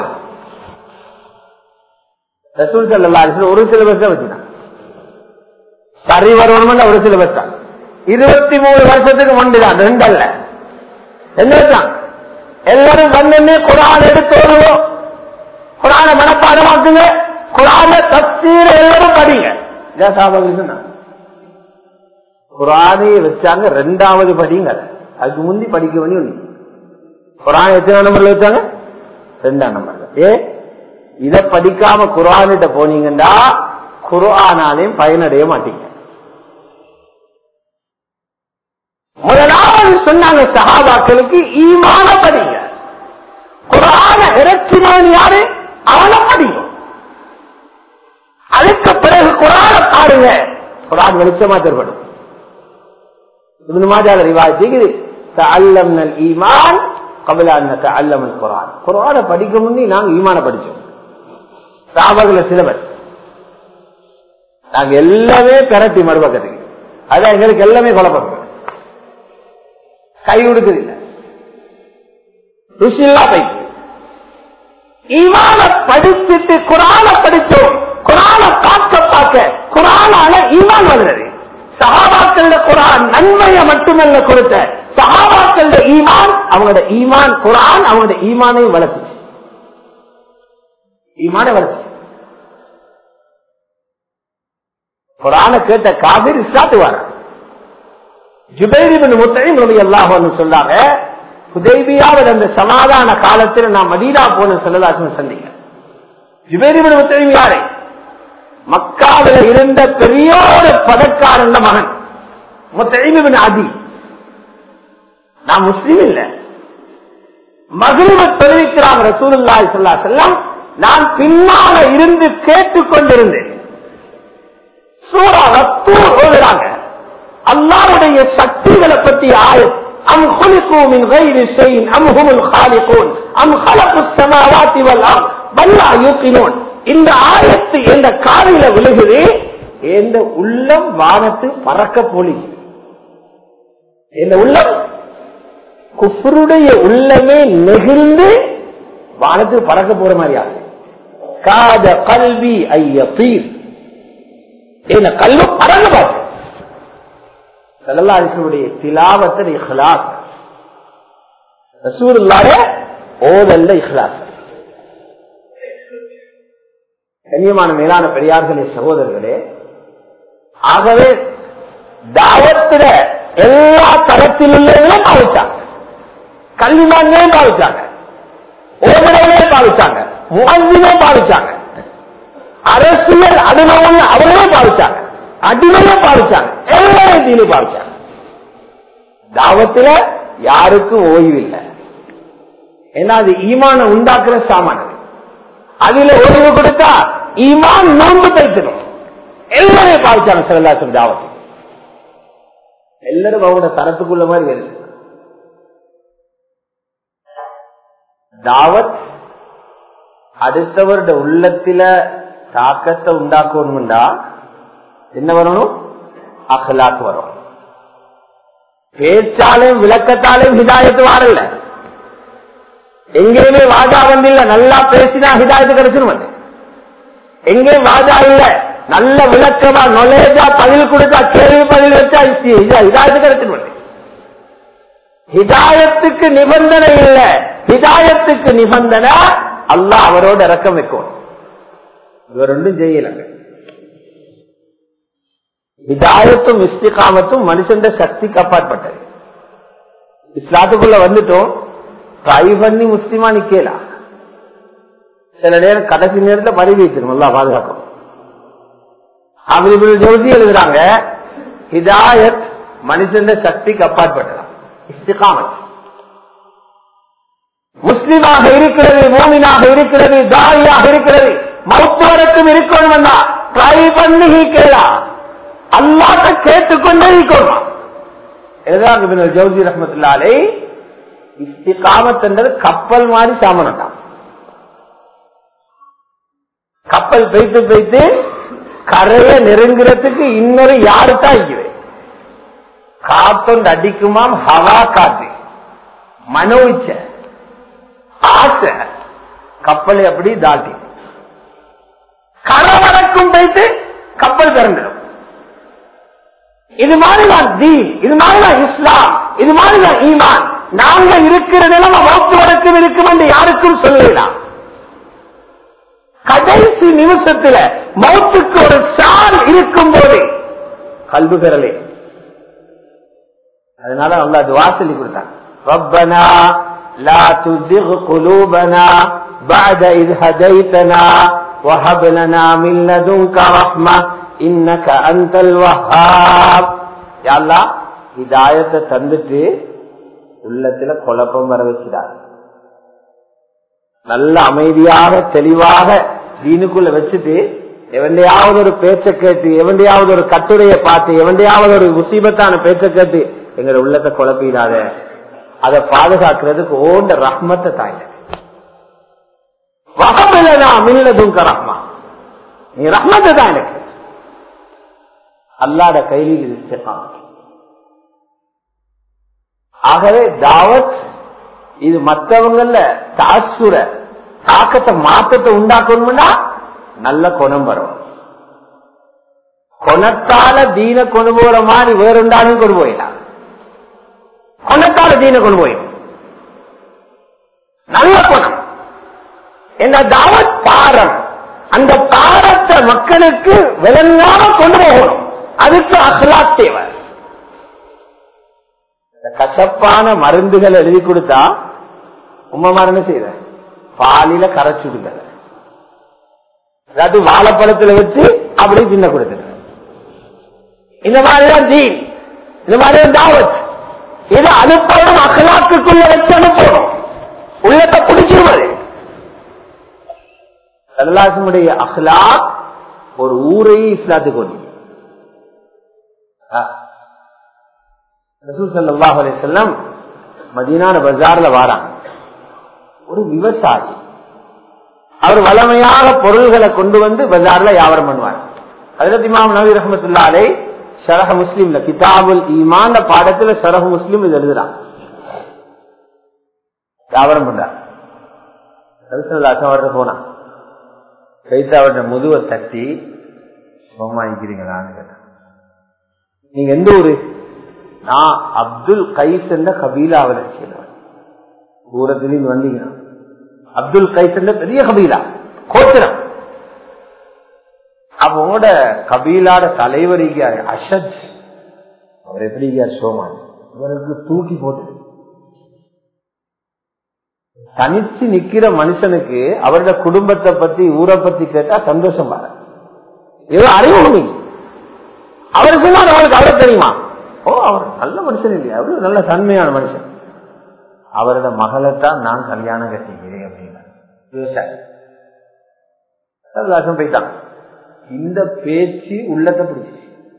ரசூல் சல்லா அலி ஒரு சிலபஸ் தான் வச்சுட்டாங்க சரி வரணும் ஒரு சிலபஸ் தான் இருபத்தி மூணு வருஷத்துக்கு முன்புதான் ரெண்டு அல்ல என்ன எல்லாரும் வந்து குரான் எடுத்து வருவோம் குரான மனப்பாடமாக்குங்க குரான தப்சீர எல்லாரும் படிங்க குரானை வச்சாங்க ரெண்டாவது படிங்க அதுக்கு முந்தி படிக்க வேண்டிய ஒண்ணு குரான் எத்தனை நம்பர்ல வச்சாங்க ரெண்டாம் நம்பர்ல ஏ இத படிக்காம குரானிட்ட போனீங்கன்னா குரானாலையும் பயனடைய மாட்டீங்க முதலாவது சொன்னாங்க சகாபாக்களுக்கு ஈமான படிங்க குரான இறக்கினவன் யாரு அவனை படிங்க அதுக்கு பிறகு குரான பாருங்க குரான் வெளிச்சமா தென்படும் இவனு மாதிரி ரிவாஜிக்குது அல்லம் ஈமான் கபில அல்லமன் குரான் குரான படிக்க முன்னே நாங்க ஈமான படிச்சோம் சாபகுல சிலபஸ் நாங்க எல்லாமே பெரட்டி மறுபக்கத்துக்கு அதான் எங்களுக்கு எல்லாமே குழப்பம் கை கொடுக்குது இல்லை ருசில்லா பைக்கு ஈமான படிச்சுட்டு குரான படிச்சோம் குரான பார்க்க பார்க்க குரானால ஈமான் வருகிறது சகாபாக்கள குரான் நன்மையை மட்டுமல்ல கொடுத்த சகாபாக்கள ஈமான் அவங்களோட ஈமான் குரான் அவங்களோட ஈமானையும் வளர்த்துச்சு ஈமான வளர்ச்சி குரான கேட்ட காவிரி சாத்துவார் ஜுபைரிபின் முத்தையும் ரவி அல்லாஹ் சொன்னாங்க புதைபியாவில் அந்த சமாதான காலத்தில் நான் மதீனா போன செல்லதாசன் சந்திங்க ஜுபேரிபின் முத்தையும் யாரை மக்காவில் இருந்த பெரியோட பதக்காரன் மகன் முத்தைமிபின் அதி நான் முஸ்லீம் இல்ல மகிழ்வு தெரிவிக்கிறாங்க ரசூலுல்லாய் சொல்லா செல்லம் நான் பின்னால இருந்து கேட்டுக்கொண்டிருந்தேன் சூறா ரத்தூர் ஓதுறாங்க அல்லாவுடைய சக்திகளை பற்றி ஆயம் أم خلقوا من غير شيء أم هم الخالقون أم خلقوا السماوات والأرض بل لا يوقنون இந்த ஆயத்து எந்த காலையில விழுகுது எந்த உள்ளம் வானத்து பறக்க போலி இந்த உள்ளம் குஃபருடைய உள்ளமே நெகிழ்ந்து வானத்துக்கு பறக்க போற மாதிரி ஆகுது காத கல்வி ஐய பீர் என்ன கல்லு பறந்து பார்த்து சல்லாஹுடைய திலாவத்தில் இஹ்லாஸ் ரசூலுல்லாஹ் ஓதல்ல இஹ்லாஸ் கண்ணியமான மேலான பெரியார்களே சகோதரர்களே ஆகவே தாவத் தாவத்தில எல்லா தரத்தில் உள்ளவங்களும் பாவிச்சாங்க கல்விமான்களையும் பாவிச்சாங்க ஓமனைகளையும் பாவிச்சாங்க முகந்தினையும் பாவிச்சாங்க அரசியல் அடிமையும் அவர்களையும் பாவிச்சாங்க அடிமையும் பாவிச்சாங்க எல்லாரையும் தீனி பாவிச்சாங்க தாவத்துல யாருக்கும் ஓய்வு இல்லை ஏன்னா அது ஈமான உண்டாக்குற சாமான அதுல ஓய்வு கொடுத்தா ஈமான் நோன்பு தைக்கணும் எல்லாரையும் பாவிச்சாங்க சிவல்லாசம் தாவத்து எல்லாரும் அவங்களோட தரத்துக்குள்ள மாதிரி வருது தாவத் அடுத்தவருடைய உள்ளத்தில தாக்கத்தை உண்டாக்கணும்டா என்ன வரணும் அகலாக்கு வரும் பேச்சாலையும் விளக்கத்தாலையும் ஹிதாயத்து வாரல எங்கேயுமே வாஜா வந்து இல்ல நல்லா பேசினா ஹிதாயத்து கிடைச்சிடும் எங்கேயும் வாஜா இல்ல நல்ல விளக்கமா நொலேஜா பதில் கொடுத்தா கேள்வி பதில் வச்சா ஹிதாயத்து கிடைச்சிடும் ஹிதாயத்துக்கு நிபந்தனை இல்ல ஹிதாயத்துக்கு நிபந்தனை அல்லாஹ் அவரோட இறக்கம் வைக்கும் இவர் ஒன்றும் செய்யலங்க ஹிதாயத்தும் இஸ்திகாமத்தும் மனுஷன் சக்திக்கு அப்பாற்பட்டது இஸ்லாத்துக்குள்ள வந்துட்டோம் ட்ரை பண்ணி முஸ்லிமா நிக்கலாம் சில நேரம் கடைசி நேரத்தில் பதவி வைக்கணும் நல்லா பாதுகாக்கும் அப்படி ஜோதி எழுதுறாங்க ஹிதாயத் மனுஷன் சக்திக்கு அப்பாற்பட்டதான் இஸ்திகாமத் முஸ்லிமாக இருக்கிறது மோமினாக இருக்கிறது தாயாக இருக்கிறது மௌத்தவருக்கும் இருக்கணும் ட்ரை பண்ணி கேளா அல்லாட்ட கேட்டுக்கொண்டே இருக்கணும் இதுதான் ஜோதி ரஹமத்துல்லாலே இஸ்திகாமத் என்றது கப்பல் மாதிரி சாமனட்டான் கப்பல் பெய்த்து பெய்த்து கரைய நெருங்குறதுக்கு இன்னொரு யாருத்தான் இருக்குது காத்தொண்டு அடிக்குமாம் ஹவா காத்து மனோ இச்ச ஆசை கப்பலை அப்படி தாட்டி கரை வடக்கும் போயிட்டு கப்பல் திறந்துடும் இது மாதிரிதான் தீன் இது மாதிரிதான் இஸ்லாம் இது மாதிரிதான் ஈமான் நாங்க இருக்கிற நிலைமை வகுப்பு வடக்கும் இருக்கும் என்று யாருக்கும் சொல்லலாம் கடைசி நிமிஷத்துல மௌத்துக்கு ஒரு சால் இருக்கும் போது கல்வி பெறலே அதனால அவங்க அது வாசலி கொடுத்தாங்க ربنا لا تزغ قلوبنا بعد إذ هديتنا وهب لنا من لدنك رحمة إنك أنت الوهاب يا الله ஹிதாயத்தை தந்துட்டு உள்ளத்துல குழப்பம் வர வச்சிடாது நல்ல அமைதியாக தெளிவாக தீனுக்குள்ள வச்சுட்டு எவண்டையாவது ஒரு பேச்ச கேட்டு எவண்டையாவது ஒரு கட்டுரையை பார்த்து எவண்டையாவது ஒரு முசீபத்தான பேச்ச கேட்டு எங்களோட உள்ளத்தை குழப்பிடாத அதை பாதுகாக்கிறதுக்கு ஓண்ட ரஹ்மத்தை தாங்க வகமில்லனா மில்லதுங்க ரஹ்மா நீ ரஹ்மத்தை தான் எனக்கு அல்லாட கையில் இது ஆகவே தாவத் இது மற்றவங்கள தாசுர தாக்கத்தை மாற்றத்தை உண்டாக்கணும்னா நல்ல குணம் வரும் குணத்தால தீன கொண்டு போற மாதிரி வேறுண்டாலும் கொண்டு போயிடலாம் குணத்தால தீன கொண்டு போயிடும் நல்ல குணம் இந்த தாவத் பாரம் அந்த பாரத்தை மக்களுக்கு விளங்காம கொண்டு போகணும் அதுக்கு அஹ்லாக் தேவை கசப்பான மருந்துகள் எழுதி கொடுத்தா உண்மை மரணம் செய்த பாலில கரைச்சுடுங்க அதாவது வாழைப்பழத்துல வச்சு அப்படி தின்ன கொடுத்துரு இந்த மாதிரிதான் தீன் இந்த மாதிரிதான் தாவத் இது அனுப்பணும் அகலாக்குள்ள வச்சு அனுப்பணும் உள்ளத்தை பிடிச்சிருவது சல்லாசனுடைய அஹ்லாக் ஒரு ஊரையே இஸ்லாத்துக்கு கொண்டு செல்லம் மதீனான பஜார்ல வாராங்க ஒரு விவசாயி அவர் வளமையாக பொருள்களை கொண்டு வந்து பஜார்ல வியாபாரம் பண்ணுவார் ஹசரத் இமாம் நபி ரஹமத்துல்லாலே ஷரஹ முஸ்லீம்ல கிதாபுல் ஈமான பாடத்துல ஷரஹ முஸ்லீம் இது எழுதுறான் வியாபாரம் பண்றார் அவர்கிட்ட போனான் கைத்து அவருடைய முதுவை தட்டி வாங்கிக்கிறீங்களான்னு கேட்டான் நீங்க எந்த ஊரு நான் அப்துல் கைஸ் என்ற கபீலாவில் இருக்கிறேன் தூரத்திலிருந்து வந்தீங்க அப்துல் கைஸ் என்ற பெரிய கபீலா கோத்திரம் அவங்களோட கபீலாட தலைவர் அஷத் அவர் எப்படி சோமான் இவருக்கு தூக்கி போட்டு தனிச்சு நிக்கிற மனுஷனுக்கு அவரோட குடும்பத்தை பத்தி ஊரை பத்தி கேட்டா சந்தோஷம் பாரு ஏதோ அறிவு அவர் சொன்னார் அவருக்கு அவரை தெரியுமா ஓ அவர் நல்ல மனுஷன் இல்லையா அவரு நல்ல தன்மையான மனுஷன் அவரோட மகளைத்தான் நான் கல்யாணம் கட்டிக்கிறேன் அப்படின்னா விவசாயம் போயிட்டான் இந்த பேச்சு உள்ளத்தை பிடிச்சி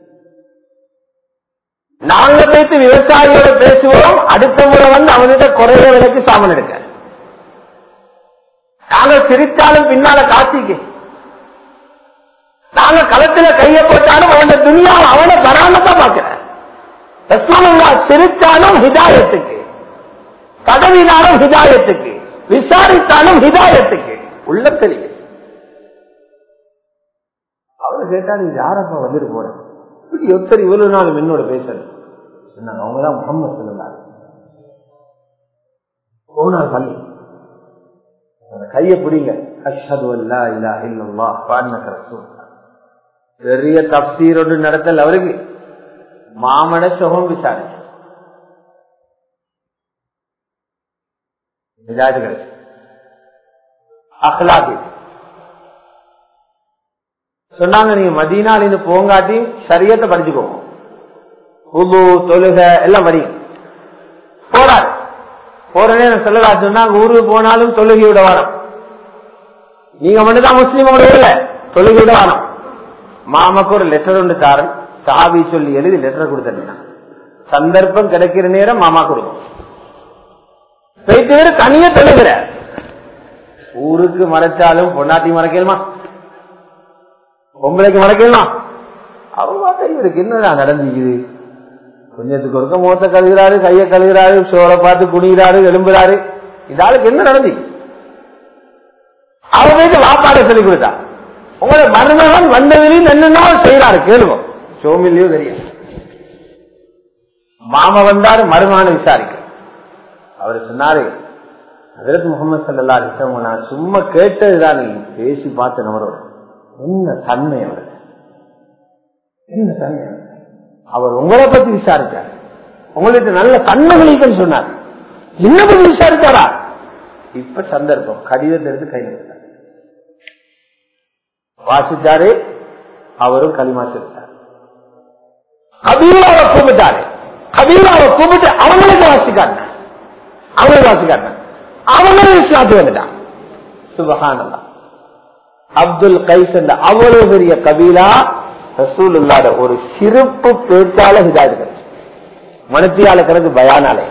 நாங்க பேச்சு விவசாயியோட பேசுவோம் அடுத்த முறை வந்து அவனிட குறைய விலைக்கு சாமன் எடுக்க நாங்க சிரித்தாலும் பின்னால காசிக்கு நாங்க களத்துல கைய போட்டாலும் அவன துணியா அவனை பராமத்தான் பாக்குறேன் சிரித்தாலும் ஹிதாயத்துக்கு கதவினாலும் ஹிதாயத்துக்கு விசாரித்தாலும் ஹிதாயத்துக்கு உள்ள தெரியும் அவரு கேட்டா நீ யாரப்ப வந்துட்டு போற இப்படி ஒருத்தர் இவ்வளவு நாள் என்னோட பேசுறது சொன்னாங்க அவங்கதான் முகமது சொன்னாங்க போனார் பள்ளி அந்த கைய பிடிங்க அஷது அல்லா இல்லா இல்லா பாடினக்கிற பெரிய தப்சீர் ஒன்று நடத்தல் அவருக்கு மாமட சுகம் விசாரிச்சு மிஜாஜுகள் அஹ்லாபி சொன்னாங்க நீங்க மதீனால இருந்து போங்காட்டி சரியத்தை படிச்சுக்கோங்க உபு தொழுக எல்லாம் படி போறாரு போற நேரம் சொல்லலா சொன்னாங்க ஊருக்கு போனாலும் தொழுகையோட வரோம் நீங்க மட்டும்தான் முஸ்லீமோட இல்ல தொழுகையோட வரோம் மாமாக்கு ஒரு லெட்டர் ஒன்று தாரன் சாவி சொல்லி எழுதி லெட்டர் கொடுத்தேன் சந்தர்ப்பம் கிடைக்கிற நேரம் மாமா கொடுக்கும் போயிட்டு தனிய தொழுகிற ஊருக்கு மறைச்சாலும் பொன்னாட்டி மறைக்கலுமா பொம்பளைக்கு மறைக்கலுமா அவங்க பார்த்தா இவருக்கு என்னடா நடந்துக்குது கொஞ்சத்துக்கு ஒருக்க முகத்தை கழுகிறாரு கையை கழுகிறாரு சோலை பார்த்து குடிக்கிறாரு எலும்புறாரு இந்த ஆளுக்கு என்ன நடந்து அவர் போயிட்டு வாப்பாட சொல்லி கொடுத்தா உங்களை மருமகன் வந்ததிலும் என்னென்ன செய்யறாரு கேளுங்க சோமிலையோ தெரியும் மாமா வந்தாரு மருமகனை விசாரிக்க அவர் சொன்னாரு அதற்கு முகமது சல்லா அலிசவங்க நான் சும்மா கேட்டதுதான் நீ பேசி பார்த்த நபரோட என்ன தன்மை அவர் என்ன தன்மை அவர் உங்களை பத்தி விசாரிச்சார் உங்களுக்கு நல்ல தன்மைகளுக்கு சொன்னார் என்ன பத்தி விசாரிச்சாரா இப்ப சந்தர்ப்பம் கடிதத்தை எடுத்து கையில் எடுத்தார் வாசிச்சாரு அவரும் களிமா செலுத்தார் கபீலாவை கூப்பிட்டாரு கபீலாவை கூப்பிட்டு அவங்களுக்கு வாசிக்காங்க அவங்களுக்கு வாசிக்காங்க அவங்களும் இஸ்லாத்து வந்துட்டான் சுபகானந்தா அப்துல் கைஸ் என்ற அவ்வளவு பெரிய கபீலா ரசூல் இல்லாத ஒரு சிறப்பு பேச்சால ஹிதாயத் கிடைச்சு மனத்தியால கிடக்கு பயானாலே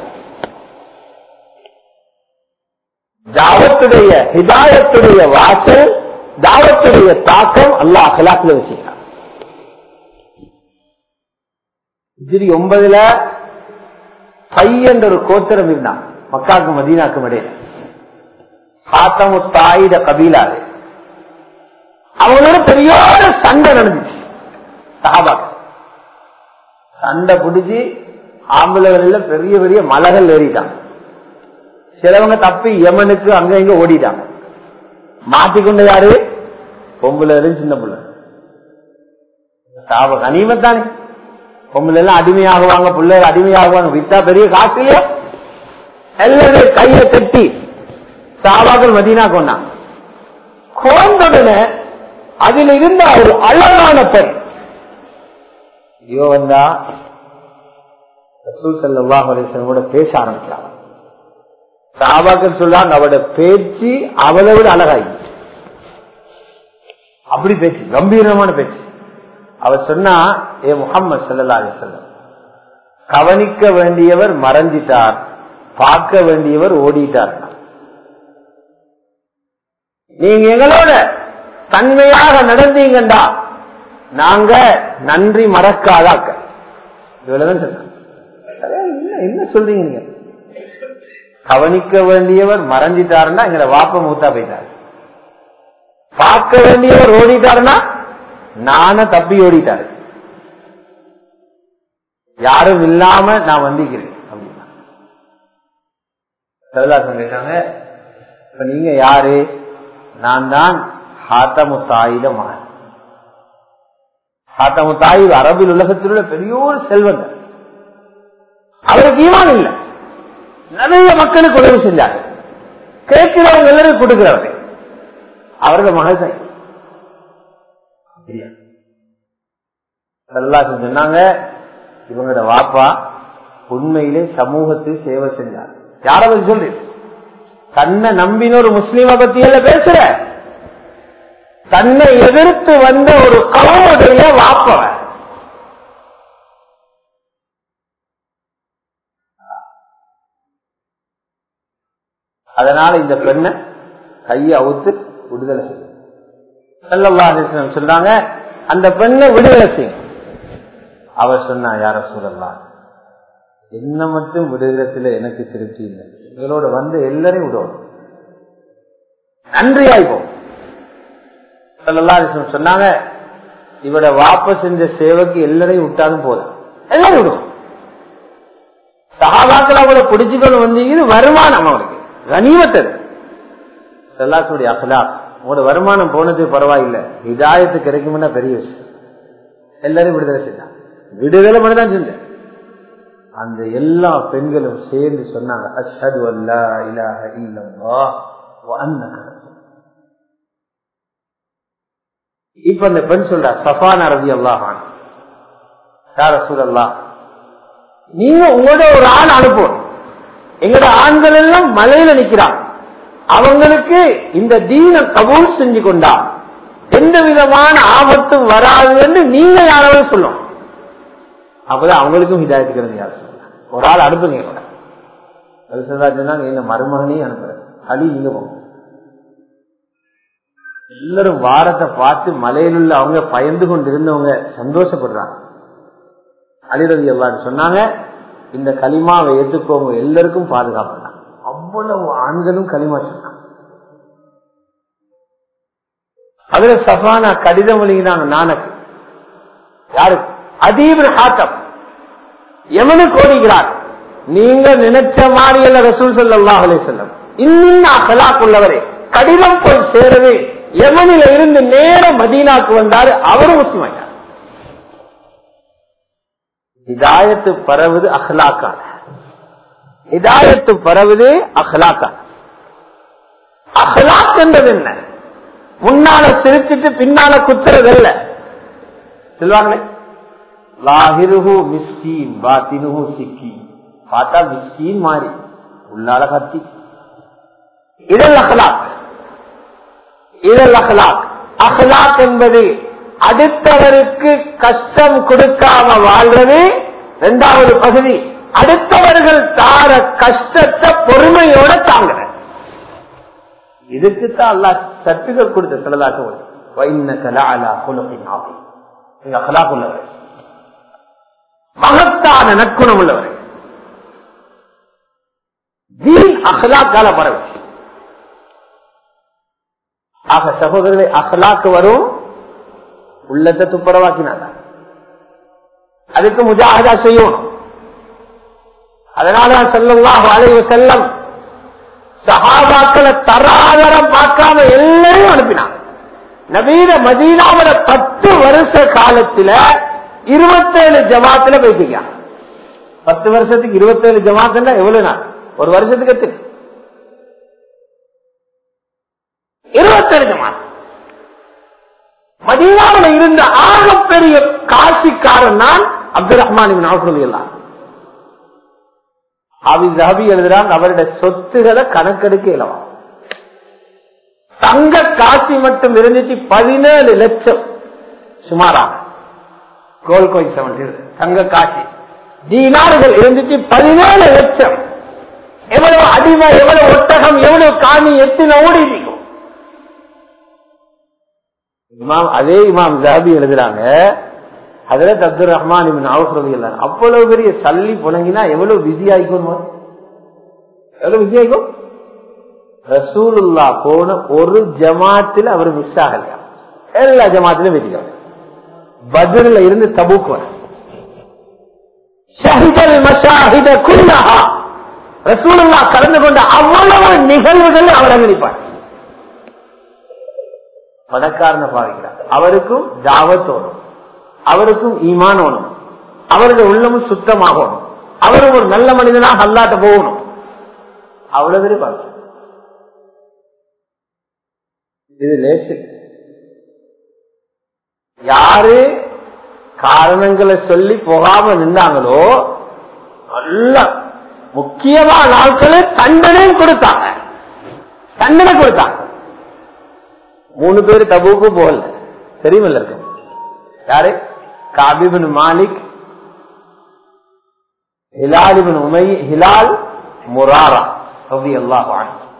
தாவத்துடைய ஹிதாயத்துடைய வாசல் தாவத்துடைய தாக்கம் அல்லா அகலாத்துல வச்சுக்கிறான் இஜிரி ஒன்பதுல பை என்ற ஒரு கோத்திரம் இருந்தான் மக்காக்கு மதீனாக்கும் இடையில ஹாத்தமு தாயிட கபீலாது அவங்களோட பெரிய சண்டை நடந்துச்சு சஹாபாக்கு சண்டை பிடிச்சி ஆம்பளைகள் பெரிய பெரிய மலைகள் ஏறிட்டாங்க சிலவங்க தப்பி யமனுக்கு அங்க இங்க ஓடிட்டாங்க மாட்டிக்கொண்டு யாரு பொம்புல சின்ன பிள்ளை சாப கனிமத்தானே பொம்பளை எல்லாம் அடிமையாகுவாங்க பிள்ளைகள் அடிமையாகுவாங்க வித்தா பெரிய காசு இல்லையா எல்லாரும் கையை கட்டி சாபாக்கள் மதீனா கொண்டாங்க கோந்தவுடனே அதில் இருந்த ஒரு அழகான பெண் ஐயோ வந்தா ரசூல் சல்லாஹ் கூட பேச ஆரம்பிச்சாங்க சாபாக்கள் சொல்றாங்க அவட பேச்சு அவளை விட அழகாயி அப்படி பேச்சு கம்பீரமான பேச்சு அவ சொன்னா ஏ முகம்மது சல்லா அலிசல்லம் கவனிக்க வேண்டியவர் மறைஞ்சிட்டார் பார்க்க வேண்டியவர் ஓடிட்டார் நீங்க எங்களோட தன்மையாக நடந்தீங்கண்டா நாங்க நன்றி மறக்காதாக்க இவ்வளவுதான் சொன்ன என்ன சொல்றீங்க நீங்க கவனிக்க வேண்டியவர் மறைஞ்சிட்டாருன்னா எங்களை வாப்ப மூத்தா போயிட்டாரு பார்க்க வேண்டியவர் ஓடிட்டாருன்னா நான தப்பி ஓடிட்டாரு யாரும் இல்லாம நான் வந்திக்கிறேன் அப்படின்னா கேட்டாங்க இப்ப நீங்க யாரு நான் தான் ஹாத்தமு தாயிட மகன் ஹாத்தமு தாய் அரபில் உலகத்தில் உள்ள பெரிய ஒரு செல்வங்க அவருக்கு ஈமான் இல்லை நிறைய மக்களுக்கு உதவி செஞ்சார் கேட்கிறவங்க எல்லாரும் கொடுக்கிறவர் அவரது மகள் தான் சொன்னாங்க இவங்களோட வாப்பா உண்மையிலே சமூகத்துக்கு சேவை செஞ்சார் யார பத்தி சொல்லு தன்னை நம்பின ஒரு முஸ்லீம பத்தியில பேசுற தன்னை எதிர்த்து வந்த ஒரு கவுடைய வாப்பவன் அதனால இந்த பெண்ணை கையை அவுத்து விடுதலை செய்யும் சொன்னாங்க அந்த பெண்ணை விடுதலை செய்யும் அவர் சொன்னா யார சொல்லலாம் என்ன மட்டும் விடுதலத்தில் எனக்கு திருப்தி இல்லை எங்களோட வந்து எல்லாரையும் விடணும் நன்றியாய்ப்போம் சொன்னாங்க இவட வாப்ப செஞ்ச சேவைக்கு எல்லாரையும் விட்டாலும் போதும் எல்லாரும் விடுவோம் சகாபாக்கள் அவளை பிடிச்சுக்கொண்டு வந்தீங்க வருமானம் அவனுக்கு கனிமத்தது செல்லாசுடைய அகலா உங்களோட வருமானம் போனது பரவாயில்லை இதாயத்து கிடைக்கும்னா பெரிய விஷயம் எல்லாரும் விடுதலை செஞ்சாங்க விடுதலை மட்டும் தான் செஞ்சேன் அந்த எல்லா பெண்களும் சேர்ந்து சொன்னாங்க அஷது அல்லா இலாஹ இல்லல்லா இப்ப அந்த பெண் சொல்ற சஃபான் அரபி அல்லாஹான் யார சூழல்லா நீங்க உங்களோட ஒரு ஆள் அனுப்பணும் எங்கட ஆண்கள் எல்லாம் மலையில நிக்கிறான் அவங்களுக்கு இந்த தீன கபூல் செஞ்சு கொண்டா எந்த விதமான ஆபத்தும் வராது என்று நீங்க யாராவது சொல்லும் அப்பதான் அவங்களுக்கும் ஹிதாயத்துக்கிறது யாரும் சொல்லலாம் ஒரு ஆள் அனுப்புங்க கூட சொன்னாங்க என்ன மருமகனையும் அனுப்புறேன் அலி நீங்க போங்க எல்லாரும் வாரத்தை பார்த்து மலையில் உள்ள அவங்க பயந்து கொண்டு இருந்தவங்க சந்தோஷப்படுறாங்க அலிரவி எவ்வாறு சொன்னாங்க இந்த களிமாவை ஏற்றுக்கோங்க எல்லாருக்கும் பாதுகாப்பு அவ்வளவு ஆண்களும் களிமா சொன்னாங்க அதுல சஃபானா கடிதம் எழுதினாங்க நானக்கு யாரு அதீபர் ஹாத்தம் எவனுக்கு ஓடுகிறார் நீங்க நினைச்ச மாதிரி அல்ல ரசூல் சல்லாஹ் அலே செல்லம் இன்னும் அகலாக் உள்ளவரே கடிதம் போய் சேரவே எவனில இருந்து நேர மதீனாக்கு வந்தாரு அவரும் முஸ்லிம் ஆயிட்டார் இதாயத்து பரவுது அஹ்லாக்கா இதாயத்து பரவுது அஹ்லாக்கா அஹ்லாக் என்றது என்ன முன்னால சிரிச்சிட்டு பின்னால குத்துறது இல்ல சொல்லுவாங்களே லாஹிருஹு மிஸ்கீன் பாத்தினுஹு சிக்கி பார்த்தா மிஸ்கீன் மாறி உள்ளால கத்தி இதல் அஹ்லாக் இதல் அஹ்லாக் அஹ்லாக் என்பது அடுத்தவருக்கு கஷ்டம் கொடுக்காம வாழ்றது இரண்டாவது பகுதி அடுத்தவர்கள் தார கஷ்டத்தை பொறுமையோட தாங்குற இதுக்குத்தான் அல்லா சர்டிபிகேட் கொடுத்த சிலதாக்க அகலாக் உள்ளவர் மகத்தான நற்குணம் உள்ளவர் தீன் அகலாக்கால பரவச்சு ஆக சகோதரர்களை அகலாக்கு வரும் உள்ளத்தை துப்புரவாக்கினாங்க அதுக்கு முஜாஹதா செய்யணும் அதனால செல்லுவாக அலைவு செல்லம் சகாபாக்களை தராதரம் பார்க்காம எல்லாரையும் அனுப்பினாங்க நவீன மதீனாவில பத்து வருஷ காலத்துல இருபத்தேழு ஜமாத்துல பேசிக்க பத்து வருஷத்துக்கு இருபத்தேழு ஜமாத்துன்னா எவ்வளவு நாள் ஒரு வருஷத்துக்கு எத்தனை இருபத்தேழு ஜமாத் மதீனாவில் இருந்த ஆகப்பெரிய காசிக்காரன் தான் அப்துல் ரஹ்மான் எல்லாம் அபி எழுதுறாங்க அவருடைய சொத்துகளை கணக்கெடுக்க இலவம் தங்க காசி மட்டும் இருந்துச்சு பதினேழு லட்சம் சுமாராக கோல் கோயில் செவன் தங்க காசி தீனார்கள் இருந்துச்சு பதினேழு லட்சம் எவ்வளவு அடிமை எவ்வளவு ஒட்டகம் எவ்வளவு காணி எத்தனை ஓடி இருக்கும் இமாம் அதே இமாம் ஜாபி எழுதுறாங்க அதுல அப்துல் ரஹ்மான் அவ்வளவு பெரிய சல்லி புழங்கினா எவ்வளவு பிஸி ஆயிக்கும் எவ்வளவு பிஸி ஆயிக்கும் ரசூலுல்லா போன ஒரு ஜமாத்தில் அவர் மிஸ் ஆகலையா எல்லா ஜமாத்திலும் வெற்றிக்காங்க பதில இருந்து தபுக்கு வர ரசூலுல்லா கலந்து கொண்ட அவ்வளவு நிகழ்வுகள் அவர் அங்கடிப்பார் பணக்காரனை பாவிக்கிறார் அவருக்கும் தாவத்தோடும் அவருக்கும் ஈமான் ஓணும் அவருடைய உள்ளமும் சுத்தமாகணும் அவரும் ஒரு நல்ல மனிதனாக அல்லாட்ட போகணும் அவ்வளவு எதிர்பார்க்கும் இது லேசு யாரு காரணங்களை சொல்லி போகாம நின்றாங்களோ நல்ல முக்கியமான நாட்களே தண்டனையும் கொடுத்தாங்க தண்டனை கொடுத்தாங்க மூணு பேர் தபுக்கு போகல தெரியுமில்ல இருக்கும் யாரு காபிபின் மாலிக் ஹிலாலிபின் உமை ஹிலால் முராரா அப்படி எல்லாம்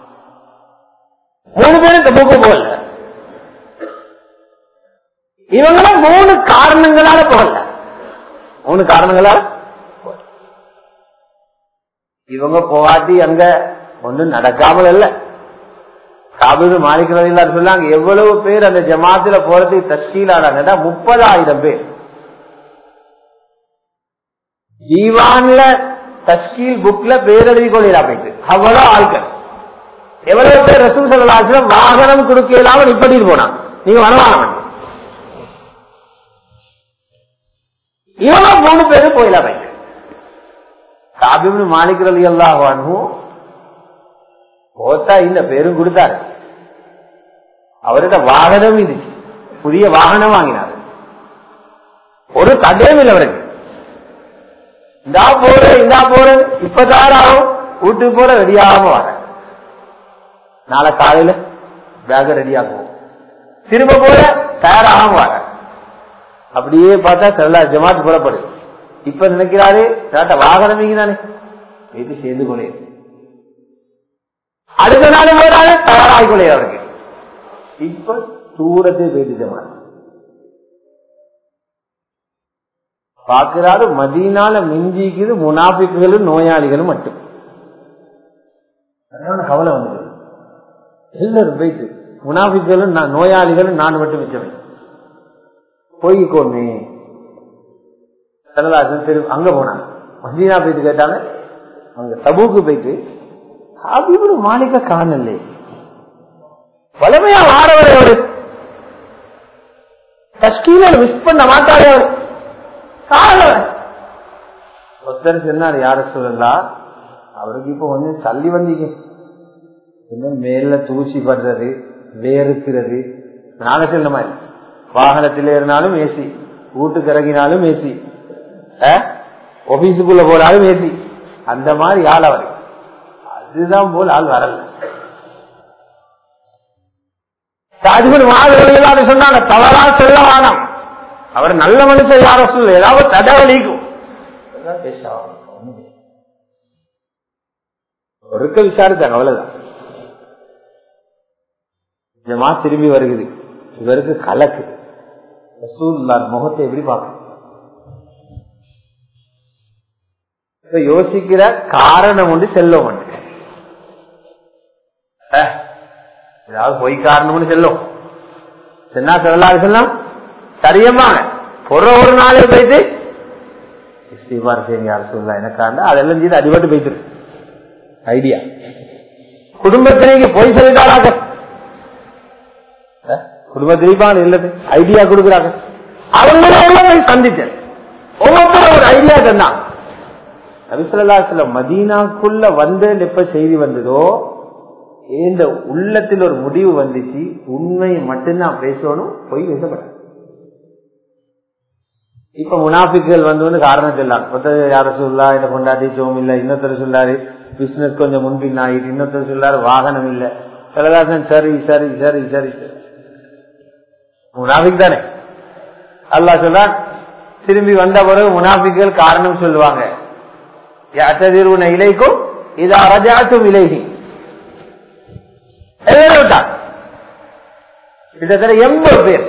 மூணு பேரும் தபுக்கு போகல இவங்களும் மூணு காரணங்களால போகல மூணு காரணங்களால போகல. இவங்க போகாட்டி அங்க ஒண்ணும் நடக்காமல் இல்ல காபீது மாலிக்கிறதில்ல சொல்லாங்க எவ்வளவு பேர் அந்த ஜமாத்துல போறதுக்கு தஸ்கீலானாங்கன்னா முப்பதாயிரம் பேர் ஜீவான்ல தஸ்கீல் புக்ல பேரெழுதி கொள்ளிடா போயிட்டு அவ்வளவு ஆட்கள் எவ்வளவு பேர் ரசூல் சல்லாஸ்லம் வாகனம் கொடுக்க இல்லாம நிப்பட்டிட்டு போனான் நீங்க வரவாங்க இவங்க மூணு பேரும் போயிடா போயிட்டு காபிப்னு மாலிக்கிறது எல்லாம் வாங்கும் போத்தா இந்த பேரும் கொடுத்தாரு அவர்கிட்ட வாகனம் இது புதிய வாகனம் வாங்கினார் ஒரு தடையும் இல்லை அவருக்கு இந்தா போற இந்தா போற இப்பதான் ஆகும் வீட்டுக்கு போற ரெடியாகாம வர நாளை காலையில பேக ரெடியாகும் திரும்ப போற தயாராகாம வர அப்படியே பார்த்தா செல்லா ஜமாத் புறப்படு இப்ப நினைக்கிறாரு நாட்ட வாகனம் தானே இது சேர்ந்து கொள்ளே அடுத்த நாள் போறாரு தயாராகி கொள்ளே அவருக்கு இப்ப தூரத்தை போயிட்டு ஜமாத் பாக்குறாரு மதியனால மிஞ்சிக்குது முனாபிக்குகளும் நோயாளிகளும் மட்டும் அதனால கவலை வந்தது எல்லாரும் போயிட்டு முனாபிக்குகளும் நான் நோயாளிகளும் நான் மட்டும் மிச்சமே போய்க்கோமே சரதாசன் திரு அங்க போனாங்க மதீனா போயிட்டு கேட்டாங்க அங்க தபுக்கு போயிட்டு ஹாபிபுல் மாலிக காணலே வளமையா ஆடவர் அவரு தஸ்கீல மிஸ் பண்ண மாட்டாரு அவரு காணவர் ஒருத்தர் சொன்னார் யார சொல்லலாம் அவருக்கு இப்ப கொஞ்சம் தள்ளி வந்தீங்க இன்னும் மேல தூசி படுறது வேறுக்கிறது நாங்க சொல்ல மாதிரி வாகனத்தில் ஏறினாலும் ஏசி வீட்டுக்கு இறங்கினாலும் ஏசி ஆபீஸுக்குள்ள போனாலும் ஏசி அந்த மாதிரி ஆள் அவர் அதுதான் போல் ஆள் வரல மாதிரி சொன்னாங்க தவறா சொல்ல வேணாம் அவர் நல்ல மனுஷன் யார சொல்ல ஏதாவது தடவலிக்கும் ஒருக்க விசாரித்தாங்க அவ்வளவுதான் ஜமா திரும்பி வருகிறது இவருக்கு கலக்கு ரசூல்லார் முகத்தை எப்படி பார்க்க யோசிக்கிற காரணம் ஒன்று செல்லும் ஒன்று ஏதாவது பொய் காரணம்னு செல்லும் சென்னா சொல்லலாம் சொல்லலாம் சரியமா பொற ஒரு நாளே போயிட்டு இஸ்திபார் செய்யுங்க யார் சொல்லலாம் எனக்காண்ட அதெல்லாம் செய்து அடிபட்டு போயிட்டு ஐடியா குடும்பத்திலேக்கு பொய் சொல்லிட்டாராக குடும்பத்திலேப்பாங்க இல்லது ஐடியா கொடுக்குறாங்க அவங்களே சந்திச்சேன் ஒவ்வொருத்தரும் ஒரு ஐடியா தந்தான் நபிசல்லாசில மதீனாக்குள்ள வந்து எப்ப செய்தி வந்ததோ இந்த உள்ளத்தில் ஒரு முடிவு வந்துச்சு உண்மையை மட்டும்தான் பேசணும் பொய் பேசப்பட்ட இப்ப முனாஃபிக்குகள் வந்து வந்து காரணம் சொல்லலாம் ஒருத்தர் யார சொல்லா இந்த கொண்டாட்டி சோம் இல்ல இன்னொருத்தர் சொல்லாரு பிசினஸ் கொஞ்சம் முன்பின் ஆகிட்டு இன்னொருத்தர் சொல்லாரு வாகனம் இல்ல சிலதாசன் சரி சரி சரி சரி முனாஃபிக் தானே அல்லா சொல்ல திரும்பி வந்த பிறகு முனாஃபிக்குகள் காரணம் சொல்லுவாங்க யாத்ததிர்வுன இலைக்கும் இது அரஜாத்தும் இலைகி கிட்டத்தட்ட எண்பது பேர்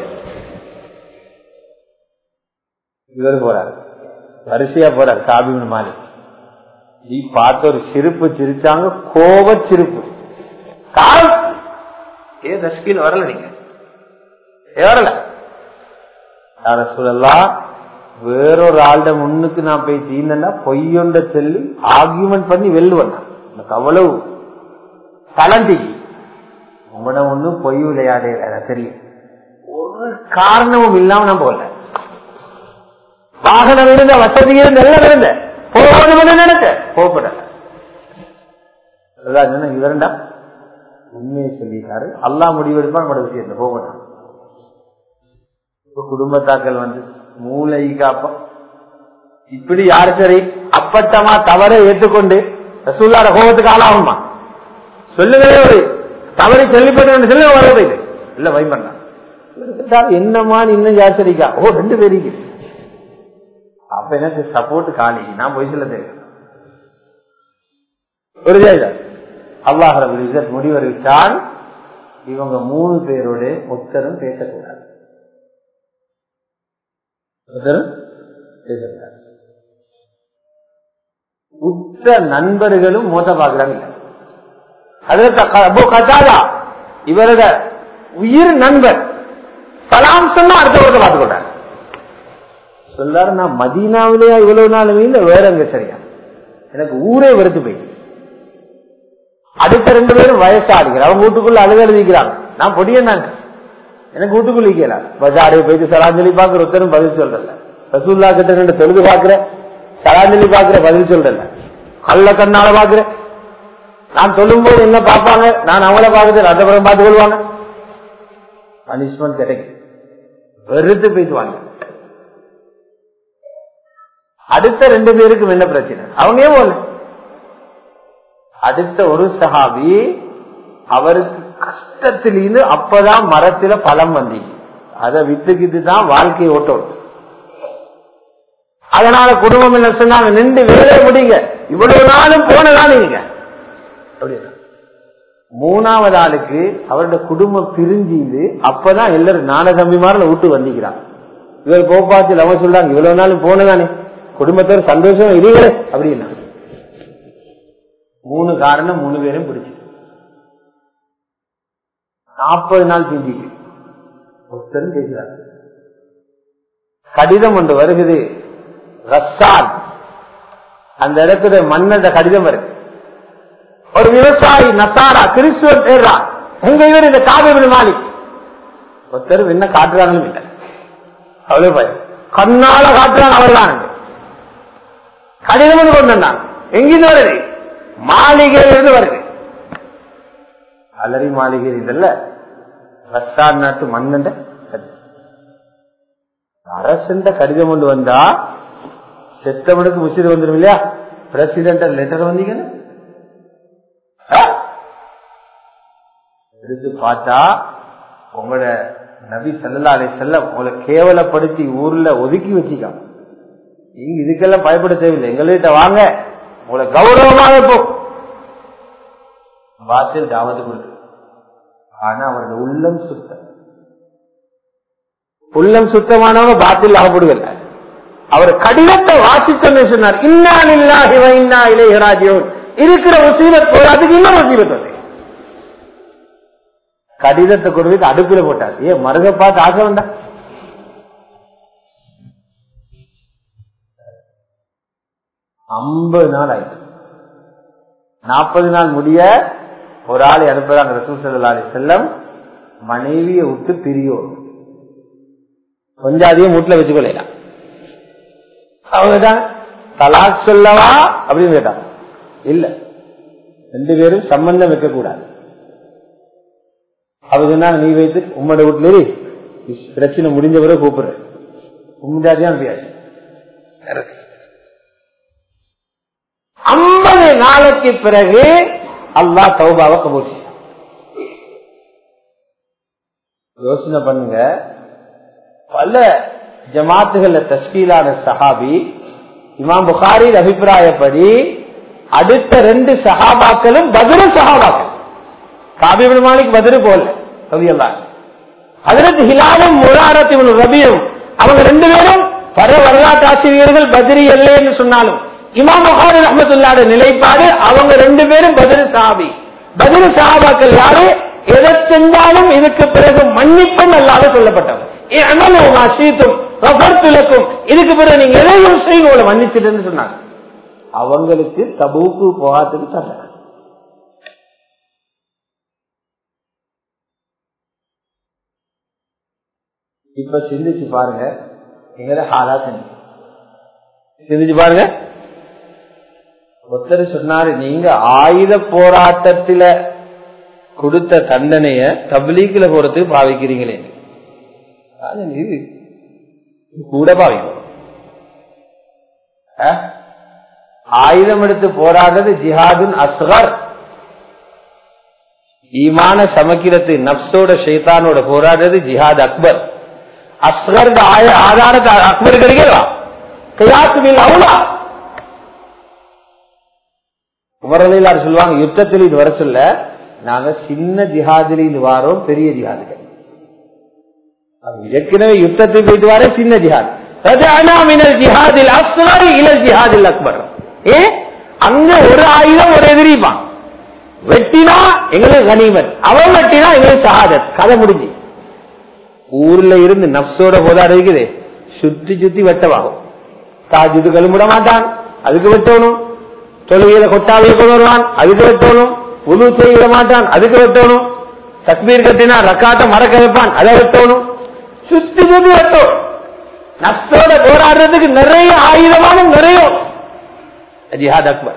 இவர் போறார் வரிசையா போறார் காபின் மாலி நீ பார்த்த ஒரு சிரிப்பு சிரிச்சாங்க கோப சிரிப்பு கால் ஏ தஸ்கில் வரல நீங்க வரல யார சொல்லலாம் வேறொரு ஆள்ட முன்னுக்கு நான் போய் தீனா பொய்யொண்ட சொல்லி ஆர்கியூமெண்ட் பண்ணி வெல்லுவேன் எனக்கு அவ்வளவு தலந்தி உங்களோட ஒண்ணு பொய் விளையாடே எனக்கு தெரியும் ஒரு காரணமும் இல்லாம நான் போகல வாகனம் இருந்த வசதி இருந்த எல்லாம் இருந்த போகணும்னு நினைச்ச போகப்பட இவரண்டா உண்மையை சொல்லிட்டாரு அல்லா முடிவெடுப்பா நம்மளோட விஷயத்துல போகப்பட்டான் இப்ப குடும்பத்தாக்கள் வந்து மூளை காப்பம் இப்படி யாரு சரி அப்பட்டமா தவறை ஏற்றுக்கொண்டு ரசூல்லாட கோபத்துக்கு ஆளாகுமா சொல்லுங்களே ஒரு தவறி சொல்லிப்பட்டு சொல்லுங்க வரது இல்ல வைமண்ணா என்னமா இன்னும் யார் சரிக்கா ஓ ரெண்டு பேருக்கு அப்ப எனக்கு சப்போர்ட் காலி நான் போய் சொல்ல தேவை ஒரு அல்லாஹ் ரபுல் முடிவறிவிட்டால் இவங்க மூணு பேரோட ஒத்தரும் பேசக்கூடாது ஒத்தரும் பேசக்கூடாது உத்த நண்பர்களும் மோத பாக்குறாங்க அதற்கு இவரோட உயிர் நண்பர் சலாம் சொன்னா அடுத்த ஒருத்த பார்த்துக்கொண்டார் சொல்லாரு நான் மதீனாவிலேயா இவ்வளவு நாளுமே இல்ல வேற எங்க சரியா எனக்கு ஊரே வெறுத்து போயிட்டு அடுத்த ரெண்டு பேரும் வயசாடிகள் அவங்க வீட்டுக்குள்ள அழுக எழுதிக்கிறாங்க நான் பொடியன்னாங்க எனக்கு வீட்டுக்குள்ள இருக்கல பஜாரே போயிட்டு சராஞ்சலி பாக்குற ஒருத்தரும் பதில் சொல்றல ரசூல்லா கிட்ட ரெண்டு தொழுது பாக்குற சராஞ்சலி பாக்குற பதில் சொல்றல கள்ள கண்ணால பாக்குற நான் சொல்லும் போது என்ன பார்ப்பாங்க நான் அவங்கள பார்க்கறது ரெண்டு பேரும் பார்த்து கொள்வாங்க பனிஷ்மெண்ட் கிடைக்கும் வெறுத்து பேசுவாங்க அடுத்த ரெண்டு பேருக்கும் என்ன பிரச்சனை அவங்க ஏன் போல அடுத்த ஒரு சஹாபி அவருக்கு கஷ்டத்திலிருந்து அப்பதான் மரத்துல பழம் வந்தி அதை வித்துக்கிட்டு தான் வாழ்க்கையை ஓட்டம் அதனால குடும்பம் என்ன சொன்னாங்க நின்று வேலையை முடிங்க இவ்வளவு நாளும் போனதான் நீங்க அப்படின்னா மூணாவது ஆளுக்கு அவருடைய குடும்பம் பிரிஞ்சிது அப்பதான் எல்லாரும் நான தம்பிமாரில் விட்டு வந்திக்கிறான் இவர் கோபாத்தில் அவன் சொல்றாங்க இவ்வளவு நாள் போனதானே குடும்பத்தோட சந்தோஷம் இதுகளே அப்படின்னா மூணு காரணம் மூணு பேரும் பிடிச்சு நாற்பது நாள் பிஞ்சிக்கு ஒருத்தரும் பேசுறாரு கடிதம் ஒன்று வருகிறது ரஸ்தான் அந்த இடத்துல மன்னத கடிதம் வருது ஒரு விவசாயி நசாரா கிறிஸ்துவர் தேடுறான் எங்க இவர் இந்த காவிரி மாலிக் ஒருத்தர் என்ன காட்டுறாங்களும் இல்லை அவ்வளவு பயம் கண்ணால காட்டுறாங்க அவர்தான் கடிதம் கொண்டு வந்தான் எங்கிருந்து வருது மாளிகையிலிருந்து வருது அலரி மாளிகை இதல்ல ரஸ்தான் நாட்டு மன்னண்ட அரசண்ட கடிதம் கொண்டு வந்தா செத்தவனுக்கு முசிறு வந்துடும் இல்லையா பிரசிடென்ட் லெட்டர் வந்தீங்கன்னு எடுத்து பார்த்தா உங்களோட நபி சல்லா அலை செல்ல உங்களை கேவலப்படுத்தி ஊர்ல ஒதுக்கி வச்சிக்கா நீங்க இதுக்கெல்லாம் பயப்பட தேவையில்லை எங்கள்கிட்ட வாங்க உங்களை கௌரவமாக போ வாசல் தாவத்து கொடுத்து ஆனா அவரோட உள்ளம் சுத்தம் உள்ளம் சுத்தமானவங்க பாத்தில் ஆகப்படுவதில்லை அவர் கடிதத்தை வாசித்தோன்னு சொன்னார் இன்னா இல்லாஹி இன்னா இளையராஜியோன் இருக்கிற முசீபத் போராதுக்கு இன்னும் முசீபத் வந்து கடிதத்தை கொண்டு போய் அடுப்புல போட்டார் ஏன் மருக பார்த்து ஆசை வந்தா ஐம்பது நாள் ஆயிடுச்சு நாற்பது நாள் முடிய ஒரு ஆளை அனுப்புறாங்க ரசூல் சல்லா அலி செல்லம் மனைவியை விட்டு பிரியோம் கொஞ்சம் அதிகம் வீட்டுல வச்சுக்கொள்ளலாம் அவங்க தான் தலாக் சொல்லவா அப்படின்னு கேட்டாங்க இல்ல ரெண்டு பேரும் சம்பந்தம் வைக்க கூடாது அவங்க சொன்னாங்க நீ வைத்து உம்மோட வீட்டுல பிரச்சனை முடிஞ்ச பிறகு கூப்பிடுற உம்முதாதிதான் பேச ஐம்பது நாளைக்கு பிறகு அல்லா சௌபாவை கபூர் யோசனை பண்ணுங்க பல ஜமாத்துகள்ல தஸ்கீலான சஹாபி இமாம் புகாரின் அபிப்பிராயப்படி அடுத்த ரெண்டு சஹாபாக்களும் பதிரு சஹாபாக்கள் காபிபின் மாலிக் பதிரு போல ரவியல்லா அதற்கு ஹிலாலும் முராரத்தின் ரபியும் அவங்க ரெண்டு பேரும் பல வரலாற்று ஆசிரியர்கள் பதிரி என்று சொன்னாலும் இமாம் புகாரி அஹமதுல்லாட நிலைப்பாடு அவங்க ரெண்டு பேரும் பதிரு சஹாபி பதிரு சஹாபாக்கள் யாரு எதை செஞ்சாலும் இதுக்கு பிறகு மன்னிப்பும் அல்லாத சொல்லப்பட்டவர் இதுக்கு பிறகு நீங்க எதையும் செய்யுங்க உங்களை மன்னிச்சிட்டுன்னு சொன்னாங்க அவங்களுக்கு தபூக்கு போகாதுக்கு தர இப்ப சிந்திச்சு பாருங்க எங்களை ஹாலா செஞ்சு சிந்திச்சு பாருங்க ஒருத்தர் சொன்னாரு நீங்க ஆயுத போராட்டத்தில கொடுத்த தண்டனைய தபிலீக்கில போறதுக்கு பாவிக்கிறீங்களே அது இது கூட பாவிக்கும் அஹ்? ஆயுதம் எடுத்து போராடுறது ஜிஹாதுன் அஸ்கர் ஈமான சமக்கிறத்து நப்சோட ஷைத்தானோட போராடுறது ஜிஹாத் அக்பர் அஸ்கர் ஆதாரத்தை அக்பர் கிடைக்கிறா கையாத்துமில் அவுலா உமரலையிலார் சொல்லுவாங்க யுத்தத்தில் இது வர சொல்ல நாங்க சின்ன ஜிஹாதில் இது வாரோம் பெரிய ஜிஹாதுகள் ஏற்கனவே யுத்தத்தில் போயிட்டு வர சின்ன ஜிஹாத் ரஜானா மினல் ஜிஹாதில் அஸ்கர் இலல் ஜிஹாதில் அக்பர் ஏ அங்க ஒரு ஆயுதம் ஒரு எதிரிப்பான் வெட்டினா எங்களுக்கு கனிமன் அவன் வெட்டினா எங்களுக்கு சகாதத் கதை முடிஞ்சு ஊர்ல இருந்து நப்சோட போதாட இருக்குது சுத்தி சுத்தி வெட்டவாகும் தாஜுது கழும்பிட மாட்டான் அதுக்கு வெட்டணும் தொழுகையில கொட்டாவிய கொண்டு வருவான் அதுக்கு வெட்டணும் உழு செய்ய மாட்டான் அதுக்கு வெட்டணும் தக்பீர் கட்டினா ரக்காட்ட மறக்க வைப்பான் அதை வெட்டணும் சுத்தி சுத்தி வெட்டும் நப்சோட போராடுறதுக்கு நிறைய ஆயுதமான நிறைய ஜிஹாத் அக்பர்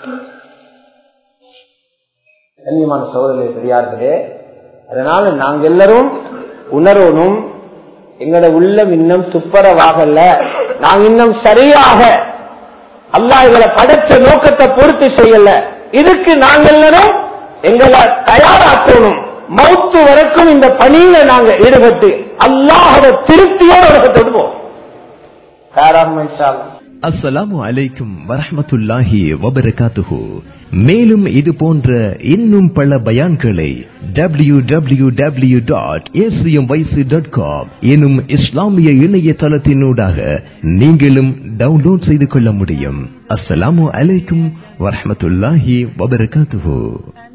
கண்ணியமான சோதனை பெரியார்களே அதனால நாங்க எல்லாரும் உணரணும் எங்களோட உள்ளம் இன்னும் துப்பரவாகல நாங்க இன்னும் சரியாக அல்லாஹ் எங்களை படைச்ச நோக்கத்தை பொறுத்து செய்யல இதுக்கு நாங்க எல்லாரும் எங்களை தயாராக்கணும் மௌத்து வரைக்கும் இந்த பணியில நாங்க ஈடுபட்டு அல்லாஹோட திருப்தியோட உலகத்தோடு போவோம் தயாராகும் இன்ஷா அல்லாஹ். அஸ்ஸலாமு அலைக்கும் வரஹ்மத்துல்லாஹி வபரகாத்துஹு மேலும் இது போன்ற இன்னும் பல பயான்களை W W W dot dot com எனும் இஸ்லாமிய இணையதளத்தினூடாக நீங்களும் டவுன்லோட் செய்து கொள்ள முடியும் அஸ்ஸலாமு அலைக்கும் வரஹ்மத்துல்லாஹி வபரகாத்துஹு